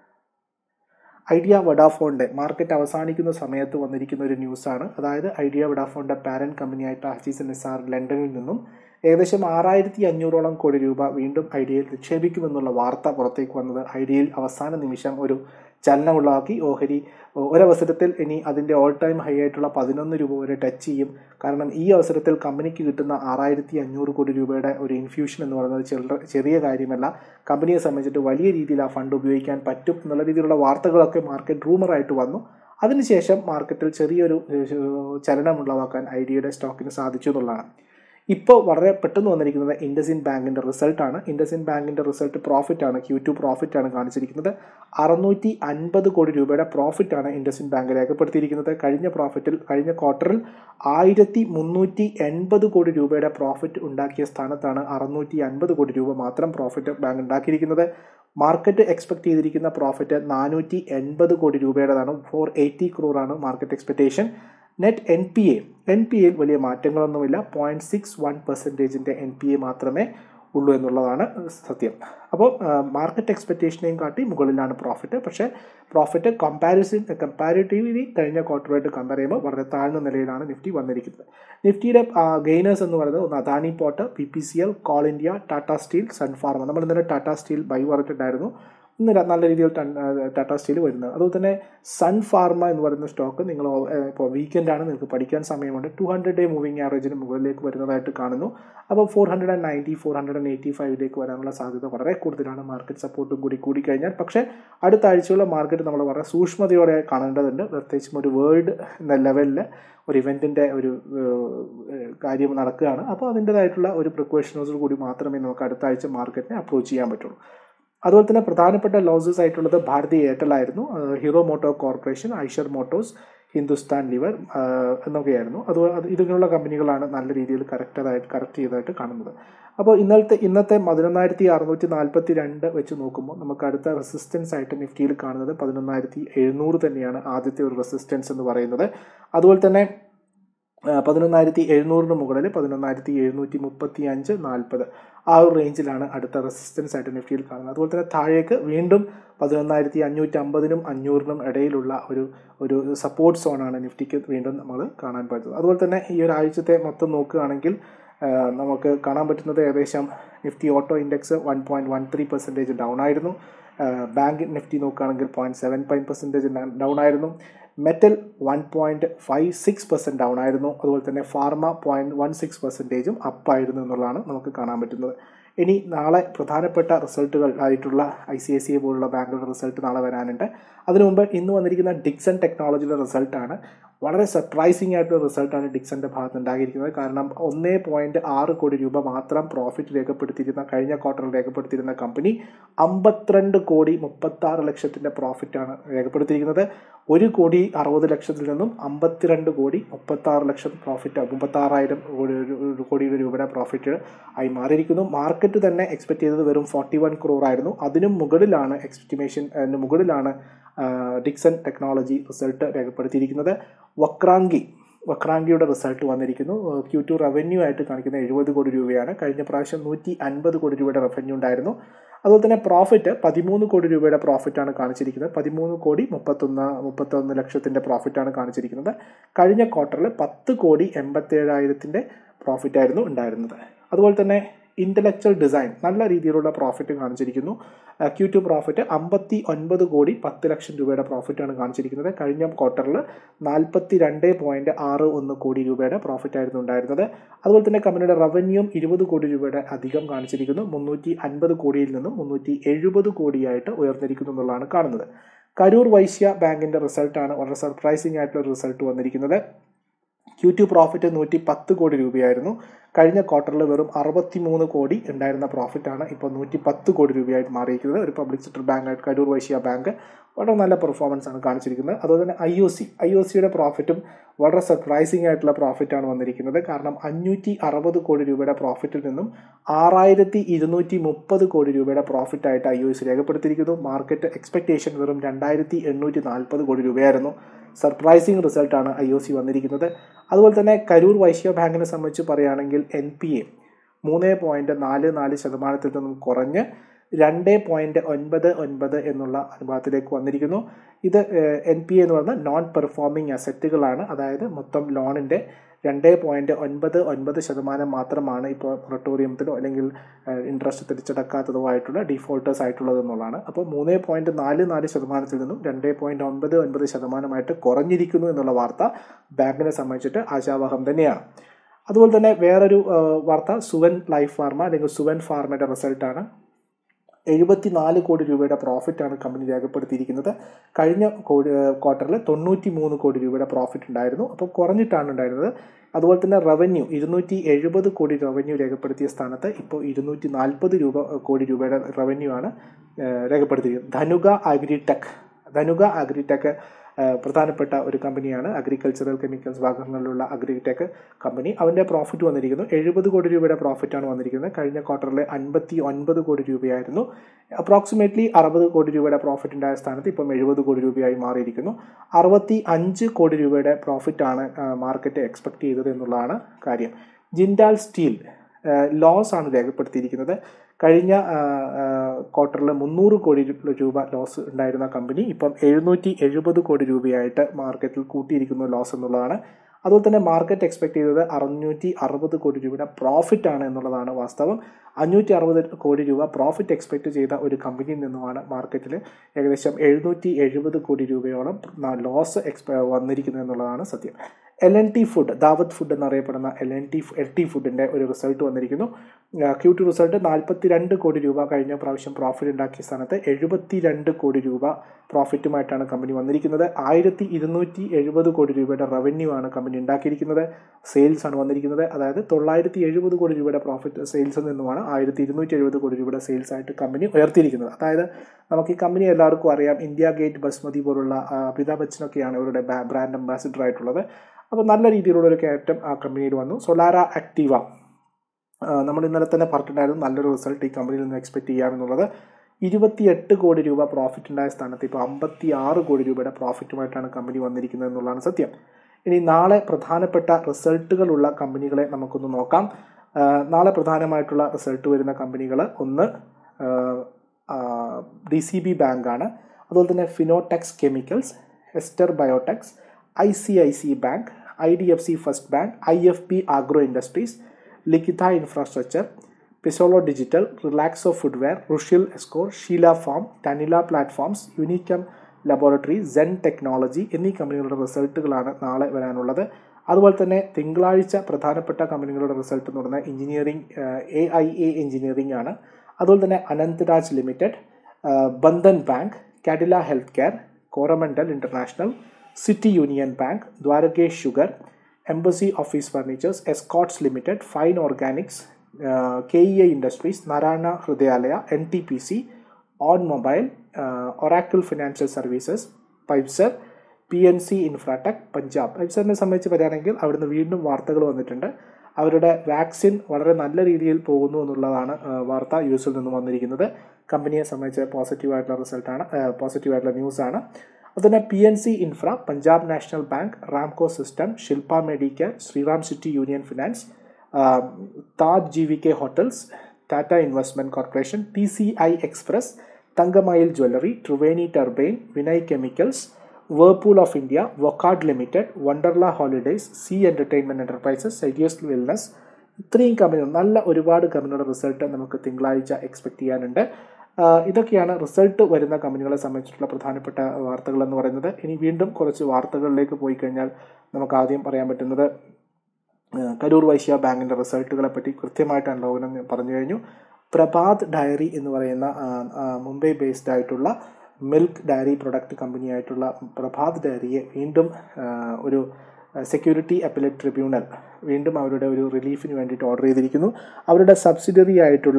ഐഡിയ വഡാഫോണിൻ്റെ മാർക്കറ്റ് അവസാനിക്കുന്ന സമയത്ത് വന്നിരിക്കുന്ന ഒരു ന്യൂസാണ് അതായത് ഐഡിയ വഡാഫോണിൻ്റെ പാരൻറ്റ് കമ്പനിയായിട്ട് ഹസീസ് നിസാർ ലണ്ടനിൽ നിന്നും ഏകദേശം ആറായിരത്തി അഞ്ഞൂറോളം കോടി രൂപ വീണ്ടും ഐഡിയയിൽ നിക്ഷേപിക്കുമെന്നുള്ള വാർത്ത പുറത്തേക്ക് വന്നത് ഐഡിയയിൽ അവസാന നിമിഷം ഒരു ചലനമുള്ളതാക്കി ഓഹരി ഒരവസരത്തിൽ ഇനി അതിൻ്റെ ഓൾ ടൈം ഹൈ ആയിട്ടുള്ള പതിനൊന്ന് രൂപ വരെ ടച്ച് ചെയ്യും കാരണം ഈ അവസരത്തിൽ കമ്പനിക്ക് കിട്ടുന്ന ആറായിരത്തി അഞ്ഞൂറ് കോടി രൂപയുടെ ഒരു ഇൻഫ്യൂഷൻ എന്ന് പറയുന്നത് ചെറിയ ചെറിയ കാര്യമല്ല കമ്പനിയെ സംബന്ധിച്ചിട്ട് വലിയ രീതിയിൽ ആ ഫണ്ട് ഉപയോഗിക്കാൻ പറ്റും എന്നുള്ള രീതിയിലുള്ള വാർത്തകളൊക്കെ മാർക്കറ്റ് റൂമറായിട്ട് വന്നു അതിനുശേഷം മാർക്കറ്റിൽ ചെറിയൊരു ചലനമുള്ളവാക്കാൻ ഐഡിയയുടെ സ്റ്റോക്കിന് സാധിച്ചു എന്നുള്ളതാണ് ഇപ്പോൾ വളരെ പെട്ടെന്ന് വന്നിരിക്കുന്നത് ഇൻഡസിൻ ബാങ്കിൻ്റെ റിസൾട്ടാണ് ഇൻഡസിൻ ബാങ്കിൻ്റെ റിസൾട്ട് പ്രോഫിറ്റാണ് ക്യൂ ടു പ്രോഫിറ്റാണ് കാണിച്ചിരിക്കുന്നത് അറുന്നൂറ്റി അൻപത് കോടി രൂപയുടെ പ്രോഫിറ്റാണ് ഇൻഡസിൻ ബാങ്ക് രേഖപ്പെടുത്തിയിരിക്കുന്നത് കഴിഞ്ഞ പ്രോഫിറ്റിൽ കഴിഞ്ഞ ക്വാർട്ടറിൽ ആയിരത്തി മുന്നൂറ്റി എൺപത് കോടി രൂപയുടെ പ്രോഫിറ്റ് ഉണ്ടാക്കിയ സ്ഥാനത്താണ് അറുന്നൂറ്റി അൻപത് കോടി രൂപ മാത്രം പ്രോഫിറ്റ് ബാങ്ക് ഉണ്ടാക്കിയിരിക്കുന്നത് മാർക്കറ്റ് എക്സ്പെക്ട് ചെയ്തിരിക്കുന്ന പ്രോഫിറ്റ് നാനൂറ്റി എൺപത് കോടി രൂപയുടേതാണ് ഫോർ എയ്റ്റി ക്രോറാണ് market expectation net N P A N P എയിൽ വലിയ മാറ്റങ്ങളൊന്നുമില്ല പോയിന്റ് സിക്സ് വൺ പെർസെൻറ്റേജിൻ്റെ എൻ പി എ മാത്രമേ ഉള്ളൂ എന്നുള്ളതാണ് സത്യം അപ്പോൾ മാർക്കറ്റ് എക്സ്പെക്റ്റേഷനെയും കാട്ടി മുകളിലാണ് പ്രോഫിറ്റ് പക്ഷേ പ്രോഫിറ്റ് കമ്പാരിസൺ കമ്പാരിറ്റീവ്ലി കഴിഞ്ഞ ക്വാർട്ടറായിട്ട് കമ്പയർ ചെയ്യുമ്പോൾ വളരെ താഴ്ന്ന നിലയിലാണ് നിഫ്റ്റി വന്നിരിക്കുന്നത് നിഫ്റ്റിയുടെ ഗെയിനേഴ്സ് എന്ന് പറയുന്നത് ഒന്ന് Adani port P P C L Coal India Tata steel Sun Pharma നമ്മൾ ഇന്നലെ ടാറ്റ സ്റ്റീൽ ബൈ പറഞ്ഞിട്ടുണ്ടായിരുന്നു ഇന്ന് നല്ല രീതിയിൽ ടാറ്റ സ്റ്റീൽ വരുന്നത് അതുപോലെ തന്നെ സൺ ഫാർമ എന്ന് പറയുന്ന സ്റ്റോക്ക് നിങ്ങൾ ഇപ്പോൾ വീക്കെൻഡാണ് നിങ്ങൾക്ക് പഠിക്കാൻ സമയമുണ്ട് ടു ഹൺഡ്രഡ് ഡേ മൂവിങ് ആവറേജിന് മുകളിലേക്ക് വരുന്നതായിട്ട് കാണുന്നു അപ്പോൾ four hundred and ninety four hundred and eighty ഫൈവിലേക്ക് വരാനുള്ള സാധ്യത വളരെ കൂടുതലാണ് മാർക്കറ്റ് സപ്പോർട്ടും കൂടി കൂടിക്കഴിഞ്ഞാൽ പക്ഷേ അടുത്ത ആഴ്ചയുള്ള മാർക്കറ്റ് നമ്മൾ വളരെ സൂക്ഷ്മതയോടെ കാണേണ്ടതുണ്ട് പ്രത്യേകിച്ചും ഒരു വേൾഡ് എന്ന ലെവലിൽ ഒരു ഇവൻറ്റിൻ്റെ ഒരു കാര്യം നടക്കുകയാണ് അപ്പോൾ അതിൻ്റെതായിട്ടുള്ള ഒരു പ്രിക്കോഷനോസിൽ കൂടി മാത്രമേ നമുക്ക് അടുത്ത ആഴ്ച മാർക്കറ്റിനെ അപ്രോച്ച് ചെയ്യാൻ പറ്റുള്ളൂ അതുപോലെ തന്നെ പ്രധാനപ്പെട്ട ലോസസ് ആയിട്ടുള്ളത് ഭാരതി എയർടെൽ ആയിരുന്നു Hero Moto Corporation Eicher Motors Hindustan Lever എന്നൊക്കെയായിരുന്നു അത് അത് ഇതിങ്ങനെയുള്ള കമ്പനികളാണ് നല്ല രീതിയിൽ കറക്റ്റതായിട്ട് കറക്റ്റ് ചെയ്തതായിട്ട് കാണുന്നത് അപ്പോൾ ഇന്നലത്തെ ഇന്നത്തെ പതിനൊന്നായിരത്തി അറുന്നൂറ്റി നാൽപ്പത്തി രണ്ട് വെച്ച് നോക്കുമ്പോൾ നമുക്ക് അടുത്ത റെസിസ്റ്റൻസ് ആയിട്ട് നിഫ്റ്റിയിൽ കാണുന്നത് പതിനൊന്നായിരത്തി എഴുന്നൂറ് തന്നെയാണ് ആദ്യത്തെ ഒരു റെസിസ്റ്റൻസ് എന്ന് പറയുന്നത് അതുപോലെ തന്നെ പതിനൊന്നായിരത്തി എഴുന്നൂറിന് മുകളിൽ പതിനൊന്നായിരത്തി എഴുന്നൂറ്റി മുപ്പത്തി അഞ്ച് നാൽപ്പത് ആ ഒരു റേഞ്ചിലാണ് അടുത്ത റെസിസ്റ്റൻസ് ആയിട്ട് നിഫ്റ്റിയിൽ കാണുന്നത് അതുപോലെ തന്നെ താഴേക്ക് വീണ്ടും പതിനൊന്നായിരത്തി അഞ്ഞൂറ്റി അമ്പതിനും അഞ്ഞൂറിനും ഇടയിലുള്ള ഒരു ഒരു സപ്പോർട്ട് സോണാണ് നിഫ്റ്റിക്ക് വീണ്ടും നമ്മൾ കാണാൻ പറ്റുന്നത് അതുപോലെ തന്നെ ഈ ഒരു ആഴ്ചത്തെ മൊത്തം നോക്കുകയാണെങ്കിൽ നമുക്ക് കാണാൻ പറ്റുന്നത് ഏകദേശം Nifty auto index one point one three percentage down ആയിരുന്നു ബാങ്ക് നിഫ്റ്റി നോക്കുകയാണെങ്കിൽ point seven five percentage down ആയിരുന്നു metal one point five six percent down ആയിരുന്നു അതുപോലെ തന്നെ ഫാർമ പോയിൻറ്റ് വൺ സിക്സ് പെർസെൻറ്റേജും അപ്പായിരുന്നു എന്നുള്ളതാണ് നമുക്ക് കാണാൻ പറ്റുന്നത് ഇനി നാളെ പ്രധാനപ്പെട്ട റിസൾട്ടുകൾ ആയിട്ടുള്ള I C I C I പോലുള്ള ബാങ്കുകളുടെ റിസൾട്ട് നാളെ വരാനുണ്ട് അതിനു മുമ്പ് ഇന്ന് വന്നിരിക്കുന്ന ഡിക്സൺ ടെക്നോളജിയുടെ റിസൾട്ടാണ് വളരെ സർപ്രൈസിംഗ് ആയിട്ടുള്ള റിസൾട്ടാണ് ഡിക്സന്റെ ഭാഗത്ത് ഉണ്ടായിരിക്കുന്നത് കാരണം ഒന്നേ പോയിന്റ് ആറ് കോടി രൂപ മാത്രം പ്രോഫിറ്റ് രേഖപ്പെടുത്തിയിരുന്ന കഴിഞ്ഞ ക്വാർട്ടറിൽ രേഖപ്പെടുത്തിയിരുന്ന കമ്പനി അമ്പത്തിരണ്ട് കോടി മുപ്പത്തി ആറ് ലക്ഷത്തിന്റെ പ്രോഫിറ്റാണ് രേഖപ്പെടുത്തിയിരിക്കുന്നത് ഒരു കോടി അറുപത് ലക്ഷത്തിൽ നിന്നും അമ്പത്തിരണ്ട് കോടി മുപ്പത്തി ആറ് ലക്ഷം പ്രോഫിറ്റ് മുപ്പത്തി ആറായിരം കോടിയുടെ രൂപയുടെ പ്രോഫിറ്റ് ആയി മാറിയിരിക്കുന്നു മാർക്കറ്റ് തന്നെ എക്സ്പെക്ട് ചെയ്തത് വെറും ഫോർട്ടി വൺ ക്രോർ ആയിരുന്നു അതിനും മുകളിലാണ് എക്സ്റ്റിമേഷൻ മുകളിലാണ് ഡിക്സൺ ടെക്നോളജി റിസൾട്ട് രേഖപ്പെടുത്തിയിരിക്കുന്നത് വക്രാങ്കി വക്രാങ്കിയുടെ റിസൾട്ട് വന്നിരിക്കുന്നു ക്യൂ ടു റവന്യൂ ആയിട്ട് കാണിക്കുന്ന എഴുപത് കോടി രൂപയാണ് കഴിഞ്ഞ പ്രാവശ്യം നൂറ്റി അൻപത് കോടി രൂപയുടെ റവന്യൂ ഉണ്ടായിരുന്നു അതുപോലെ തന്നെ പ്രോഫിറ്റ് പതിമൂന്ന് കോടി രൂപയുടെ പ്രോഫിറ്റാണ് കാണിച്ചിരിക്കുന്നത് പതിമൂന്ന് കോടി മുപ്പത്തൊന്ന് മുപ്പത്തൊന്ന് ലക്ഷത്തിൻ്റെ പ്രോഫിറ്റാണ് കാണിച്ചിരിക്കുന്നത് കഴിഞ്ഞ ക്വാർട്ടറിൽ പത്ത് കോടി എൺപത്തേഴായിരത്തിൻ്റെ പ്രോഫിറ്റായിരുന്നു ഉണ്ടായിരുന്നത് അതുപോലെ തന്നെ ഇൻ്റലക്ച്വൽ ഡിസൈൻ നല്ല രീതിയിലുള്ള പ്രോഫിറ്റ് കാണിച്ചിരിക്കുന്നു ക്യൂ ടു പ്രോഫിറ്റ് അമ്പത്തി ഒൻപത് കോടി പത്ത് ലക്ഷം രൂപയുടെ പ്രോഫിറ്റാണ് കാണിച്ചിരിക്കുന്നത് കഴിഞ്ഞ ക്വാർട്ടറിൽ നാൽപ്പത്തി രണ്ട് പോയിൻറ്റ് ആറ് ഒന്ന് കോടി രൂപയുടെ പ്രോഫിറ്റ് ആയിരുന്നു ഉണ്ടായിരുന്നത് അതുപോലെ തന്നെ കമ്പനിയുടെ റവന്യൂം ഇരുപത് കോടി രൂപയുടെ അധികം കാണിച്ചിരിക്കുന്നു മുന്നൂറ്റി അൻപത് കോടിയിൽ നിന്നും മുന്നൂറ്റി എഴുപത് കോടിയായിട്ട് ഉയർന്നിരിക്കുന്നു എന്നുള്ളതാണ് കാണുന്നത് കരൂർ വൈശ്യ ബാങ്കിൻ്റെ റിസൾട്ടാണ് വളരെ സർപ്രൈസിംഗ് ആയിട്ടുള്ള റിസൾട്ട് വന്നിരിക്കുന്നത് ക്യൂ ടു പ്രോഫിറ്റ് നൂറ്റി പത്ത് കോടി രൂപയായിരുന്നു കഴിഞ്ഞ ക്വാർട്ടറിൽ വെറും അറുപത്തി മൂന്ന് കോടി ഉണ്ടായിരുന്ന പ്രോഫിറ്റാണ് ഇപ്പോൾ നൂറ്റി പത്ത് കോടി രൂപയായിട്ട് മാറിയിരിക്കുന്നത് ഒരു പബ്ലിക് സെക്ടർ ബാങ്ക് ആയിട്ട് കരൂർ വൈശ്യ ബാങ്ക് വളരെ നല്ല പെർഫോമൻസ് ആണ് കാണിച്ചിരിക്കുന്നത് അതുപോലെ തന്നെ I O C I O സിയുടെ പ്രോഫിറ്റും വളരെ സർപ്രൈസിംഗ് ആയിട്ടുള്ള പ്രോഫിറ്റാണ് വന്നിരിക്കുന്നത് കാരണം അഞ്ഞൂറ്റി അറുപത് കോടി രൂപയുടെ പ്രോഫിറ്റിൽ നിന്നും ആറായിരത്തി ഇരുന്നൂറ്റി മുപ്പത് കോടി രൂപയുടെ പ്രോഫിറ്റായിട്ട് ഐ ഒ സി രേഖപ്പെടുത്തിയിരിക്കുന്നു മാർക്കറ്റ് എക്സ്പെക്ടേഷൻ വെറും രണ്ടായിരത്തി എണ്ണൂറ്റി നാൽപ്പത് കോടി രൂപയായിരുന്നു സർപ്രൈസിംഗ് റിസൾട്ടാണ് ഐ ഒ സി വന്നിരിക്കുന്നത് അതുപോലെ തന്നെ കരൂർ വൈശ്യ ബാങ്കിനെ സംബന്ധിച്ച് പറയുകയാണെങ്കിൽ എൻ പി എ മൂന്ന് പോയിൻറ്റ് നാല് നാല് ശതമാനത്തിൽ നിന്നും കുറഞ്ഞ് രണ്ട് പോയിൻറ്റ് ഒൻപത് ഒൻപത് എന്നുള്ള അനുപാതത്തിലേക്ക് വന്നിരിക്കുന്നു ഇത് എൻ പി എന്ന് പറയുന്ന നോൺ പെർഫോമിംഗ് അസറ്റുകളാണ് അതായത് മൊത്തം ലോണിൻ്റെ രണ്ട് പോയിൻറ്റ് ഒൻപത് ഒൻപത് ശതമാനം മാത്രമാണ് ഇപ്പോൾ മൊറട്ടോറിയത്തിലോ അല്ലെങ്കിൽ ഇൻട്രസ്റ്റ് തിരിച്ചടക്കാത്തതോ ആയിട്ടുള്ള ഡിഫോൾട്ടേഴ്സ് ആയിട്ടുള്ളത് എന്നുള്ളതാണ് അപ്പോൾ മൂന്ന് പോയിൻറ്റ് നാല് നാല് ശതമാനത്തിൽ നിന്നും രണ്ട് പോയിൻറ്റ് ഒൻപത് ഒൻപത് ശതമാനമായിട്ട് കുറഞ്ഞിരിക്കുന്നു എന്നുള്ള വാർത്ത ബാങ്കിനെ സംബന്ധിച്ചിട്ട് ആശാവഹം തന്നെയാണ് അതുപോലെ തന്നെ വേറൊരു വാർത്ത സുവൻ ലൈഫ് ഫാർമ അല്ലെങ്കിൽ സുവൻ ഫാർമയുടെ റിസൾട്ടാണ് എഴുപത്തിനാല് കോടി രൂപയുടെ പ്രോഫിറ്റാണ് കമ്പനി രേഖപ്പെടുത്തിയിരിക്കുന്നത് കഴിഞ്ഞ കോടി ക്വാർട്ടറിൽ തൊണ്ണൂറ്റി മൂന്ന് കോടി രൂപയുടെ പ്രോഫിറ്റ് ഉണ്ടായിരുന്നു അപ്പോൾ കുറഞ്ഞിട്ടാണ് ഉണ്ടായിരുന്നത് അതുപോലെ തന്നെ റവന്യൂ ഇരുന്നൂറ്റി എഴുപത് കോടി റവന്യൂ രേഖപ്പെടുത്തിയ സ്ഥാനത്ത് ഇപ്പോൾ ഇരുന്നൂറ്റി നാൽപ്പത് രൂപ കോടി രൂപയുടെ റവന്യൂ ആണ് രേഖപ്പെടുത്തിയിരിക്കുന്നത് ധനുക അഗ്രിടെക് ധനുക അഗ്രിടെക് പ്രധാനപ്പെട്ട ഒരു കമ്പനിയാണ് അഗ്രികൾച്ചറൽ കെമിക്കൽസ് ഭാഗങ്ങളിലുള്ള അഗ്രിടെക് കമ്പനി അവൻ്റെ പ്രോഫിറ്റ് വന്നിരിക്കുന്നു എഴുപത് കോടി രൂപയുടെ പ്രോഫിറ്റാണ് വന്നിരിക്കുന്നത് കഴിഞ്ഞ ക്വാർട്ടറിൽ അൻപത്തി ഒൻപത് കോടി രൂപയായിരുന്നു അപ്രോക്സിമേറ്റ്ലി അറുപത് കോടി രൂപയുടെ പ്രോഫിറ്റ് ഉണ്ടായ സ്ഥാനത്ത് ഇപ്പം എഴുപത് കോടി രൂപയായി മാറിയിരിക്കുന്നു അറുപത്തി അഞ്ച് കോടി രൂപയുടെ പ്രോഫിറ്റാണ് മാർക്കറ്റ് എക്സ്പെക്ട് ചെയ്തത് എന്നുള്ളതാണ് കാര്യം ജിൻഡാൽ സ്റ്റീൽ ലോസ് ആണ് രേഖപ്പെടുത്തിയിരിക്കുന്നത് കഴിഞ്ഞ ക്വാർട്ടറിൽ മുന്നൂറ് കോടി രൂപ ലോസ് ഉണ്ടായിരുന്ന കമ്പനി ഇപ്പം എഴുന്നൂറ്റി എഴുപത് കോടി രൂപയായിട്ട് മാർക്കറ്റിൽ കൂട്ടിയിരിക്കുന്നു ലോസ് എന്നുള്ളതാണ് അതുപോലെ തന്നെ മാർക്കറ്റ് എക്സ്പെക്ട് ചെയ്തത് അറുന്നൂറ്റി അറുപത് കോടി രൂപയുടെ പ്രോഫിറ്റ് ആണ് എന്നുള്ളതാണ് വാസ്തവം അഞ്ഞൂറ്റി അറുപത് കോടി രൂപ പ്രോഫിറ്റ് എക്സ്പെക്ട് ചെയ്ത ഒരു കമ്പനിയിൽ നിന്നുമാണ് മാർക്കറ്റിൽ ഏകദേശം എഴുന്നൂറ്റി എഴുപത് കോടി രൂപയോളം ലോസ് എക്സ്പ വന്നിരിക്കുന്നത് എന്നുള്ളതാണ് സത്യം L N T food Daawat food എന്നറിയപ്പെടുന്ന L N T L T ഫുഡിൻ്റെ ഒരു റിസൾട്ട് വന്നിരിക്കുന്നു ക്യൂ ടു റിസൾട്ട് നാൽപ്പത്തി രണ്ട് കോടി രൂപ കഴിഞ്ഞ പ്രാവശ്യം പ്രോഫിറ്റ് ഉണ്ടാക്കിയ സ്ഥാനത്ത് എഴുപത്തി രണ്ട് കോടി രൂപ പ്രോഫിറ്റുമായിട്ടാണ് കമ്പനി വന്നിരിക്കുന്നത് ആയിരത്തി ഇരുന്നൂറ്റി എഴുപത് കോടി രൂപയുടെ റവന്യൂ ആണ് കമ്പനി ഉണ്ടാക്കിയിരിക്കുന്നത് സെയിൽസ് ആണ് വന്നിരിക്കുന്നത് അതായത് തൊള്ളായിരത്തി എഴുപത് കോടി രൂപയുടെ പ്രോഫിറ്റ് സെയിൽസിൽ നിന്നുമാണ് ആയിരത്തി ഇരുന്നൂറ്റി എഴുപത് കോടി രൂപയുടെ സെയിൽസ് ആയിട്ട് കമ്പനി ഉയർത്തിയിരിക്കുന്നത് അതായത് നമുക്ക് ഈ കമ്പനി എല്ലാവർക്കും അറിയാം ഇന്ത്യ ഗേറ്റ് ബസ്മതി പോലുള്ള അമിതാഭ് ബച്ചനൊക്കെയാണ് ഇവരുടെ ബ്രാൻഡ് അംബാസിഡർ ആയിട്ടുള്ളത് അപ്പോൾ നല്ല രീതിയിലുള്ള ഒരു കയറ്റം ആ കമ്പനിയിൽ വന്നു സൊലാര ആക്റ്റീവ നമ്മൾ ഇന്നലെ തന്നെ പറഞ്ഞിട്ടുണ്ടായിരുന്നു നല്ലൊരു റിസൾട്ട് ഈ കമ്പനിയിൽ നിന്ന് എക്സ്പെക്ട് ചെയ്യാമെന്നുള്ളത് ഇരുപത്തിയെട്ട് കോടി രൂപ പ്രോഫിറ്റ് ഉണ്ടായ സ്ഥാനത്ത് ഇപ്പോൾ അമ്പത്തി ആറ് കോടി രൂപയുടെ പ്രോഫിറ്റുമായിട്ടാണ് കമ്പനി വന്നിരിക്കുന്നത് എന്നുള്ളതാണ് സത്യം ഇനി നാളെ പ്രധാനപ്പെട്ട റിസൾട്ടുകളുള്ള കമ്പനികളെ നമുക്കൊന്ന് നോക്കാം നാളെ പ്രധാനമായിട്ടുള്ള റിസൾട്ട് വരുന്ന കമ്പനികൾ ഒന്ന് ഡി സി ബി ബാങ്കാണ് അതുപോലെ തന്നെ Fineotex chemicals Ester Biotex I C I C bank I D F C first bank I F P agro industries Likhitha infrastructure പിസോളോ ഡിജിറ്റൽ റിലാക്സോ ഫുഡ്വെയർ റുഷിൽ എസ്കോർ Sheela foam Tanla platforms Unichem laboratory Zen technology എന്നീ കമ്പനികളുടെ റിസൾട്ടുകളാണ് നാളെ വരാനുള്ളത് അതുപോലെ തന്നെ തിങ്കളാഴ്ച പ്രധാനപ്പെട്ട കമ്പനികളുടെ റിസൾട്ട് എന്ന് പറയുന്നത് engineering A I A engineering ആണ് അതുപോലെ തന്നെ Anantraj limited Bandhan bank Cadila health care Coromandel international city union bank Dwarikesh sugar embassy office furnitures Escorts limited fine organics K E A industries Narayana Hrudayalaya N T P C on mobile Oracle financial services പൈപ്സർ P N C infratech Punjab പൈപ്സറിനെ സംബന്ധിച്ച് പറയുകയാണെങ്കിൽ അവിടുന്ന് വീണ്ടും വാർത്തകൾ വന്നിട്ടുണ്ട് അവരുടെ vaccine വളരെ നല്ല രീതിയിൽ പോകുന്നു എന്നുള്ളതാണ് വാർത്ത യു എസിൽ നിന്നും വന്നിരിക്കുന്നത് കമ്പനിയെ സംബന്ധിച്ച് പോസിറ്റീവായിട്ടുള്ള റിസൾട്ടാണ് പോസിറ്റീവായിട്ടുള്ള ന്യൂസാണ് അതുതന്നെ P N C infra Punjab national bank Ramco system Shilpa medical Shriram city union finance Taj G V K hotels Tata investment corporation T C I express Thangamayil jewellery Triveni turbine Vinay chemicals Whirlpool of India Wockhardt limited Wonderla holidays C entertainment enterprises Zydus wellness ഇത്രയും കമ്പനികൾ നല്ല ഒരുപാട് കമ്പനികളുടെ result നമുക്ക് തിങ്കളാഴ്ച expect ചെയ്യാനുണ്ട് ഇതൊക്കെയാണ് result വരുന്ന കമ്പനികളെ സംബന്ധിച്ചിട്ടുള്ള പ്രധാനപ്പെട്ട വാർത്തകൾ എന്ന് പറയുന്നത് ഇനി വീണ്ടും കുറച്ച് വാർത്തകളിലേക്ക് പോയി കഴിഞ്ഞാൽ നമുക്ക് ആദ്യം പറയാൻ പറ്റുന്നത് കരൂർ വൈശ്യ ബാങ്കിൻ്റെ റിസൾട്ടുകളെ പറ്റി കൃത്യമായിട്ടാണ് ലോകനം പറഞ്ഞു കഴിഞ്ഞു പ്രഭാത് ഡയറി എന്ന് പറയുന്ന മുംബൈ ബേസ്ഡ് ആയിട്ടുള്ള മിൽക്ക് ഡയറി പ്രൊഡക്റ്റ് കമ്പനിയായിട്ടുള്ള പ്രഭാത് ഡയറിയെ വീണ്ടും ഒരു സെക്യൂരിറ്റി അപ്പലേറ്റ് ട്രിബ്യൂണൽ വീണ്ടും അവരുടെ ഒരു റിലീഫിന് വേണ്ടിയിട്ട് ഓർഡർ ചെയ്തിരിക്കുന്നു അവരുടെ സബ്സിഡറി ആയിട്ടുള്ള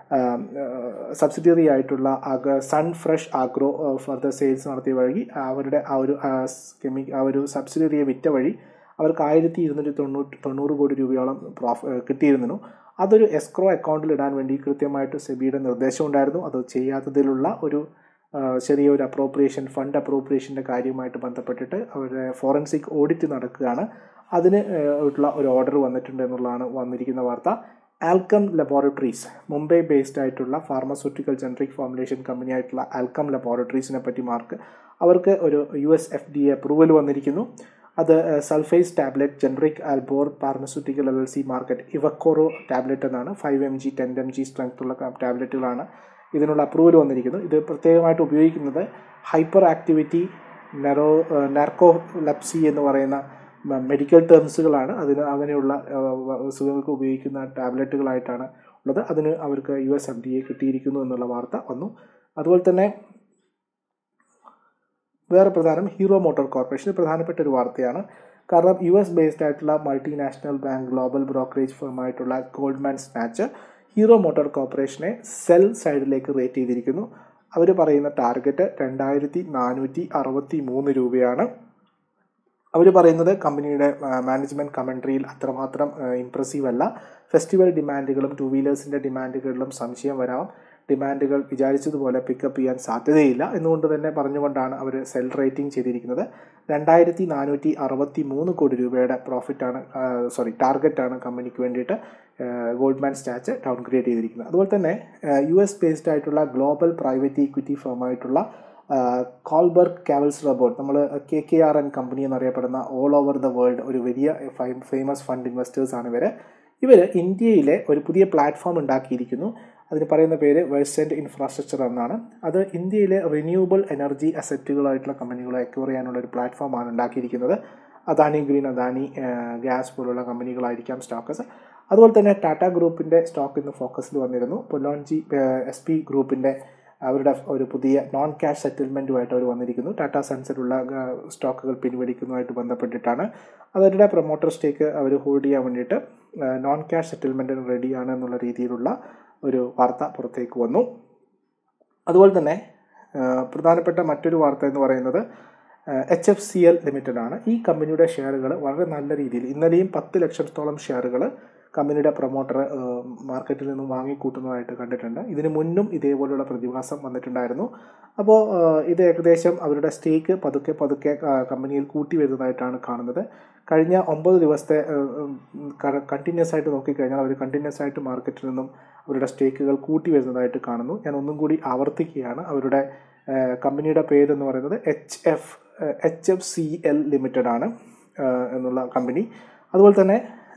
സബ്സിഡിയറി ആയിട്ടുള്ള ആഗ് sun fresh agro further sales നടത്തിയ വഴി അവരുടെ ആ ഒരു കെമി ആ ഒരു സബ്സിഡിയറിയെ വിറ്റ വഴി അവർക്ക് ആയിരത്തി ഇരുന്നൂറ്റി തൊണ്ണൂറ്റി തൊണ്ണൂറ് കോടി രൂപയോളം പ്രോഫ് കിട്ടിയിരുന്നു അതൊരു എസ്ക്രോ അക്കൗണ്ടിൽ ഇടാൻ വേണ്ടി കൃത്യമായിട്ട് സെബിയുടെ നിർദ്ദേശം ഉണ്ടായിരുന്നു അത് ചെയ്യാത്തതിലുള്ള ഒരു ചെറിയൊരു അപ്രോപ്രിയേഷൻ ഫണ്ട് അപ്രോപ്രിയേഷൻ്റെ കാര്യവുമായിട്ട് ബന്ധപ്പെട്ടിട്ട് അവരുടെ ഫോറൻസിക് ഓഡിറ്റ് നടക്കുകയാണ് അതിന് ഉള്ള ഒരു ഓർഡർ വന്നിട്ടുണ്ട് എന്നുള്ളതാണ് വന്നിരിക്കുന്ന വാർത്ത ആൽക്കം ലബോറട്ടറീസ് മുംബൈ ബേസ്ഡ് ആയിട്ടുള്ള ഫാർമസ്യൂട്ടിക്കൽ ജനറിക് ഫോർമുലേഷൻ കമ്പനി ആയിട്ടുള്ള ആൽക്കം ലബോറട്ടറീസിനെ പറ്റി മാർക്ക് അവർക്ക് ഒരു U S F D A approval വന്നിരിക്കുന്നു അത് സൾഫേസ് ടാബ്ലറ്റ് ജനറിക് ആൽബോർ pharmaceutical L L C market ഇവക്കോറോ ടാബ്ലറ്റ് എന്നാണ് five M G ten M G strength ഉള്ള ടാബ്ലറ്റുകളാണ് ഇതിനുള്ള അപ്രൂവൽ വന്നിരിക്കുന്നു ഇത് പ്രത്യേകമായിട്ട് ഉപയോഗിക്കുന്നത് ഹൈപ്പർ ആക്ടിവിറ്റി നെറോ നാർക്കോലപ്സി എന്ന് പറയുന്ന മെഡിക്കൽ ടേംസുകളാണ് അതിന് അങ്ങനെയുള്ള അസുഖങ്ങൾക്ക് ഉപയോഗിക്കുന്ന ടാബ്ലറ്റുകളായിട്ടാണ് ഉള്ളത് അതിന് അവർക്ക് U S F D A കിട്ടിയിരിക്കുന്നു എന്നുള്ള വാർത്ത വന്നു അതുപോലെ തന്നെ വേറെ പ്രധാനം ഹീറോ മോട്ടോർ കോർപ്പറേഷൻ പ്രധാനപ്പെട്ട ഒരു വാർത്തയാണ് കാരണം യു എസ് ബേസ്ഡ് ആയിട്ടുള്ള മൾട്ടിനാഷണൽ ബാങ്ക് ഗ്ലോബൽ ബ്രോക്കറേജ് ഫേമായിട്ടുള്ള ഗോൾഡ്മാൻ സ്നാച്ച് ഹീറോ മോട്ടോർ കോർപ്പറേഷനെ സെൽ സൈഡിലേക്ക് റേറ്റ് ചെയ്തിരിക്കുന്നു അവർ പറയുന്ന ടാർഗറ്റ് രണ്ടായിരത്തി നാനൂറ്റി അറുപത്തി മൂന്ന് രൂപയാണ് അവർ പറയുന്നത് കമ്പനിയുടെ മാനേജ്മെൻറ്റ് കമൻട്രിയിൽ അത്രമാത്രം ഇമ്പ്രസീവ് അല്ല ഫെസ്റ്റിവൽ ഡിമാൻഡുകളും ടു വീലേഴ്സിൻ്റെ ഡിമാൻഡുകളിലും സംശയം വരാം ഡിമാൻഡുകൾ വിചാരിച്ചതുപോലെ പിക്കപ്പ് ചെയ്യാൻ സാധ്യതയില്ല എന്നുകൊണ്ട് തന്നെ പറഞ്ഞുകൊണ്ടാണ് അവർ സെൽ റേറ്റിംഗ് ചെയ്തിരിക്കുന്നത് രണ്ടായിരത്തി നാനൂറ്റി അറുപത്തി മൂന്ന് കോടി രൂപയുടെ പ്രോഫിറ്റാണ് സോറി ടാർഗറ്റാണ് കമ്പനിക്ക് വേണ്ടിയിട്ട് ഗോൾഡ്മാൻ സ്റ്റാച്ച് ഡൗൺഗ്രേഡ് ചെയ്തിരിക്കുന്നത് അതുപോലെ തന്നെ യു എസ് ബേസ്ഡ് ആയിട്ടുള്ള ഗ്ലോബൽ പ്രൈവറ്റ് ഈക്വിറ്റി ഫേമായിട്ടുള്ള കോൾബർഗ് കാവൽസ് റബോട്ട് നമ്മൾ K K R and company എന്നറിയപ്പെടുന്ന ഓൾ ഓവർ ദ വേൾഡ് ഒരു വലിയ ഫേമസ് ഫണ്ട് ഇൻവെസ്റ്റേഴ്സ് ആണ് ഇവർ ഇവർ ഇന്ത്യയിലെ ഒരു പുതിയ പ്ലാറ്റ്ഫോം ഉണ്ടാക്കിയിരിക്കുന്നു അതിന് പറയുന്ന പേര് വേഴ്സെൻ്റ് ഇൻഫ്രാസ്ട്രക്ചർ എന്നാണ് അത് ഇന്ത്യയിലെ റിന്യൂവബിൾ എനർജി അസറ്റുകളായിട്ടുള്ള കമ്പനികളെ അക്വയർ ചെയ്യാനുള്ള ഒരു പ്ലാറ്റ്ഫോമാണ് ഉണ്ടാക്കിയിരിക്കുന്നത് അദാനി ഗ്രീൻ അദാനി ഗ്യാസ് പോലുള്ള കമ്പനികളായിരിക്കാം സ്റ്റോക്കസ് അതുപോലെ തന്നെ ടാറ്റ ഗ്രൂപ്പിൻ്റെ സ്റ്റോക്ക് ഇന്ന് ഫോക്കസിൽ വന്നിരുന്നു പൊലോൺജി എസ് പി ഗ്രൂപ്പിൻ്റെ അവരുടെ ഒരു പുതിയ നോൺ ക്യാഷ് സെറ്റിൽമെൻറ്റുമായിട്ട് അവർ വന്നിരിക്കുന്നു ടാറ്റ സൺസിലുള്ള സ്റ്റോക്കുകൾ പിൻവലിക്കുന്നതുമായിട്ട് ബന്ധപ്പെട്ടിട്ടാണ് അവരുടെ പ്രൊമോട്ടർ സ്റ്റേക്ക് അവർ ഹോൾഡ് ചെയ്യാൻ വേണ്ടിയിട്ട് നോൺ ക്യാഷ് സെറ്റിൽമെൻറ്റിന് റെഡിയാണ് എന്നുള്ള രീതിയിലുള്ള ഒരു വാർത്ത പുറത്തേക്ക് വന്നു അതുപോലെ തന്നെ പ്രധാനപ്പെട്ട മറ്റൊരു വാർത്ത എന്ന് പറയുന്നത് H F C L limited ആണ് ഈ കമ്പനിയുടെ ഷെയറുകൾ വളരെ നല്ല രീതിയിൽ ഇന്നലെയും പത്ത് ലക്ഷത്തോളം ഷെയറുകൾ കമ്പനിയുടെ പ്രൊമോട്ടർ മാർക്കറ്റിൽ നിന്നും വാങ്ങിക്കൂട്ടുന്നതായിട്ട് കണ്ടിട്ടുണ്ട് ഇതിന് മുന്നും ഇതേപോലുള്ള പ്രതിഭാസം വന്നിട്ടുണ്ടായിരുന്നു അപ്പോൾ ഇത് ഏകദേശം അവരുടെ സ്റ്റേക്ക് പതുക്കെ പതുക്കെ കമ്പനിയിൽ കൂട്ടി വരുന്നതായിട്ടാണ് കാണുന്നത് കഴിഞ്ഞ ഒമ്പത് ദിവസത്തെ കണ്ടിന്യൂസ് ആയിട്ട് നോക്കിക്കഴിഞ്ഞാൽ അവർ കണ്ടിന്യൂസ് ആയിട്ട് മാർക്കറ്റിൽ നിന്നും അവരുടെ സ്റ്റേക്കുകൾ കൂട്ടി വരുന്നതായിട്ട് കാണുന്നു ഞാൻ ഒന്നും കൂടി ആവർത്തിക്കുകയാണ് അവരുടെ കമ്പനിയുടെ പേരെന്ന് പറയുന്നത് H F H F C L limited ആണ് എന്നുള്ള കമ്പനി അതുപോലെ തന്നെ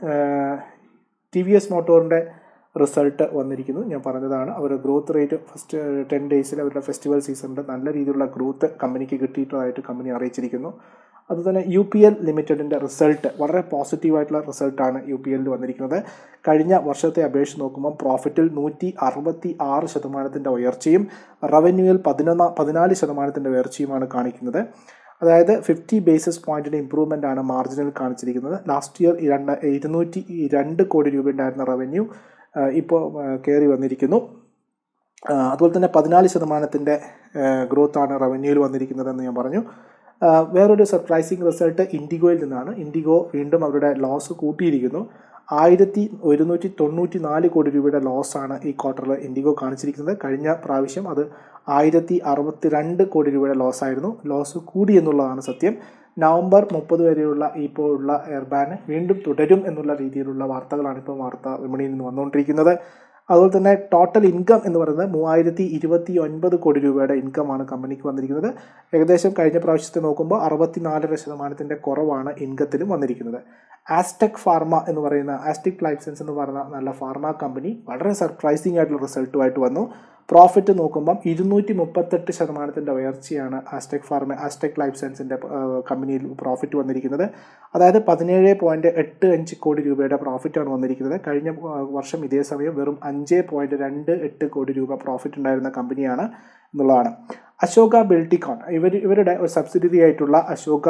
ടി വി എസ് മോട്ടോറിൻ്റെ റിസൾട്ട് വന്നിരിക്കുന്നു ഞാൻ പറഞ്ഞതാണ് അവരുടെ ഗ്രോത്ത് റേറ്റ് ഫസ്റ്റ് ടെൻ ഡേയ്സിൽ അവരുടെ ഫെസ്റ്റിവൽ സീസണിൽ നല്ല രീതിയിലുള്ള ഗ്രോത്ത് കമ്പനിക്ക് കിട്ടിയിട്ടതായിട്ട് കമ്പനി അറിയിച്ചിരിക്കുന്നു അതുതന്നെ യു പി എൽ ലിമിറ്റഡിൻ്റെ റിസൾട്ട് വളരെ പോസിറ്റീവായിട്ടുള്ള റിസൾട്ടാണ് യു പി എല്ലിൽ വന്നിരിക്കുന്നത് കഴിഞ്ഞ വർഷത്തെ അപേക്ഷിച്ച് നോക്കുമ്പോൾ പ്രോഫിറ്റിൽ നൂറ്റി അറുപത്തി ആറ് ശതമാനത്തിൻ്റെ ഉയർച്ചയും റവന്യൂവിൽ പതിനൊന്ന് പതിനാല് ശതമാനത്തിൻ്റെ ഉയർച്ചയുമാണ് കാണിക്കുന്നത് അതായത് ഫിഫ്റ്റി ബേസിസ് പോയിന്റിൻ്റെ ഇമ്പ്രൂവ്മെൻ്റ് ആണ് മാർജിനിൽ കാണിച്ചിരിക്കുന്നത് ലാസ്റ്റ് ഇയർ രണ്ട് ഇരുന്നൂറ്റി രണ്ട് കോടി രൂപ ഉണ്ടായിരുന്ന റവന്യൂ ഇപ്പോൾ കയറി വന്നിരിക്കുന്നു അതുപോലെ തന്നെ പതിനാല് ശതമാനത്തിൻ്റെ ഗ്രോത്താണ് റവന്യൂവിൽ വന്നിരിക്കുന്നതെന്ന് ഞാൻ പറഞ്ഞു വേറൊരു സർപ്രൈസിങ് റിസൾട്ട് ഇൻഡിഗോയിൽ നിന്നാണ് ഇൻഡിഗോ വീണ്ടും അവരുടെ ലോസ് കൂട്ടിയിരിക്കുന്നു ആയിരത്തി ഒരുന്നൂറ്റി തൊണ്ണൂറ്റി നാല് കോടി രൂപയുടെ ലോസാണ് ഈ ക്വാർട്ടറിൽ ഇൻഡിഗോ കാണിച്ചിരിക്കുന്നത് കഴിഞ്ഞ പ്രാവശ്യം അത് ആയിരത്തി അറുപത്തി രണ്ട് കോടി രൂപയുടെ ലോസ് ആയിരുന്നു ലോസ് കൂടി എന്നുള്ളതാണ് സത്യം നവംബർ മുപ്പത് വരെയുള്ള ഇപ്പോൾ ഉള്ള എയർബാൻ വീണ്ടും തുടരും എന്നുള്ള രീതിയിലുള്ള വാർത്തകളാണ് ഇപ്പോൾ വാർത്താ വിപണിയിൽ നിന്ന് വന്നുകൊണ്ടിരിക്കുന്നത് അതുപോലെ തന്നെ ടോട്ടൽ ഇൻകം എന്ന് പറയുന്നത് മൂവായിരത്തി ഇരുപത്തി ഒൻപത് കോടി രൂപയുടെ ഇൻകമാണ് കമ്പനിക്ക് വന്നിരിക്കുന്നത് ഏകദേശം കഴിഞ്ഞ പ്രാവശ്യത്തെ നോക്കുമ്പോൾ അറുപത്തിനാലര ശതമാനത്തിൻ്റെ കുറവാണ് ഇൻകത്തിലും വന്നിരിക്കുന്നത് ആസ്റ്റെക് ഫാർമ എന്ന് പറയുന്ന ആസ്റ്റിക് ലൈഫ് സയൻസ് എന്ന് പറയുന്ന നല്ല ഫാർമ കമ്പനി വളരെ സർപ്രൈസിംഗ് ആയിട്ടുള്ള റിസൾട്ടുമായിട്ട് വന്നു പ്രോഫിറ്റ് നോക്കുമ്പം ഇരുന്നൂറ്റി മുപ്പത്തെട്ട് ശതമാനത്തിൻ്റെ ഉയർച്ചയാണ് ആസ്റ്റെക് ഫാർമ ആസ്റ്റെക് ലൈഫ് സയൻസിൻ്റെ കമ്പനിയിൽ പ്രോഫിറ്റ് വന്നിരിക്കുന്നത് അതായത് പതിനേഴ് പോയിൻറ്റ് എട്ട് അഞ്ച് കോടി രൂപയുടെ പ്രോഫിറ്റാണ് വന്നിരിക്കുന്നത് കഴിഞ്ഞ വർഷം ഇതേ സമയം വെറും അഞ്ച് പോയിൻറ്റ് രണ്ട് എട്ട് കോടി രൂപ പ്രോഫിറ്റ് ഉണ്ടായിരുന്ന കമ്പനിയാണ് എന്നുള്ളതാണ് അശോക ബിൽട്ടിക്കോൺ ഇവർ ഇവരുടെ ഒരു സബ്സിഡറി ആയിട്ടുള്ള അശോക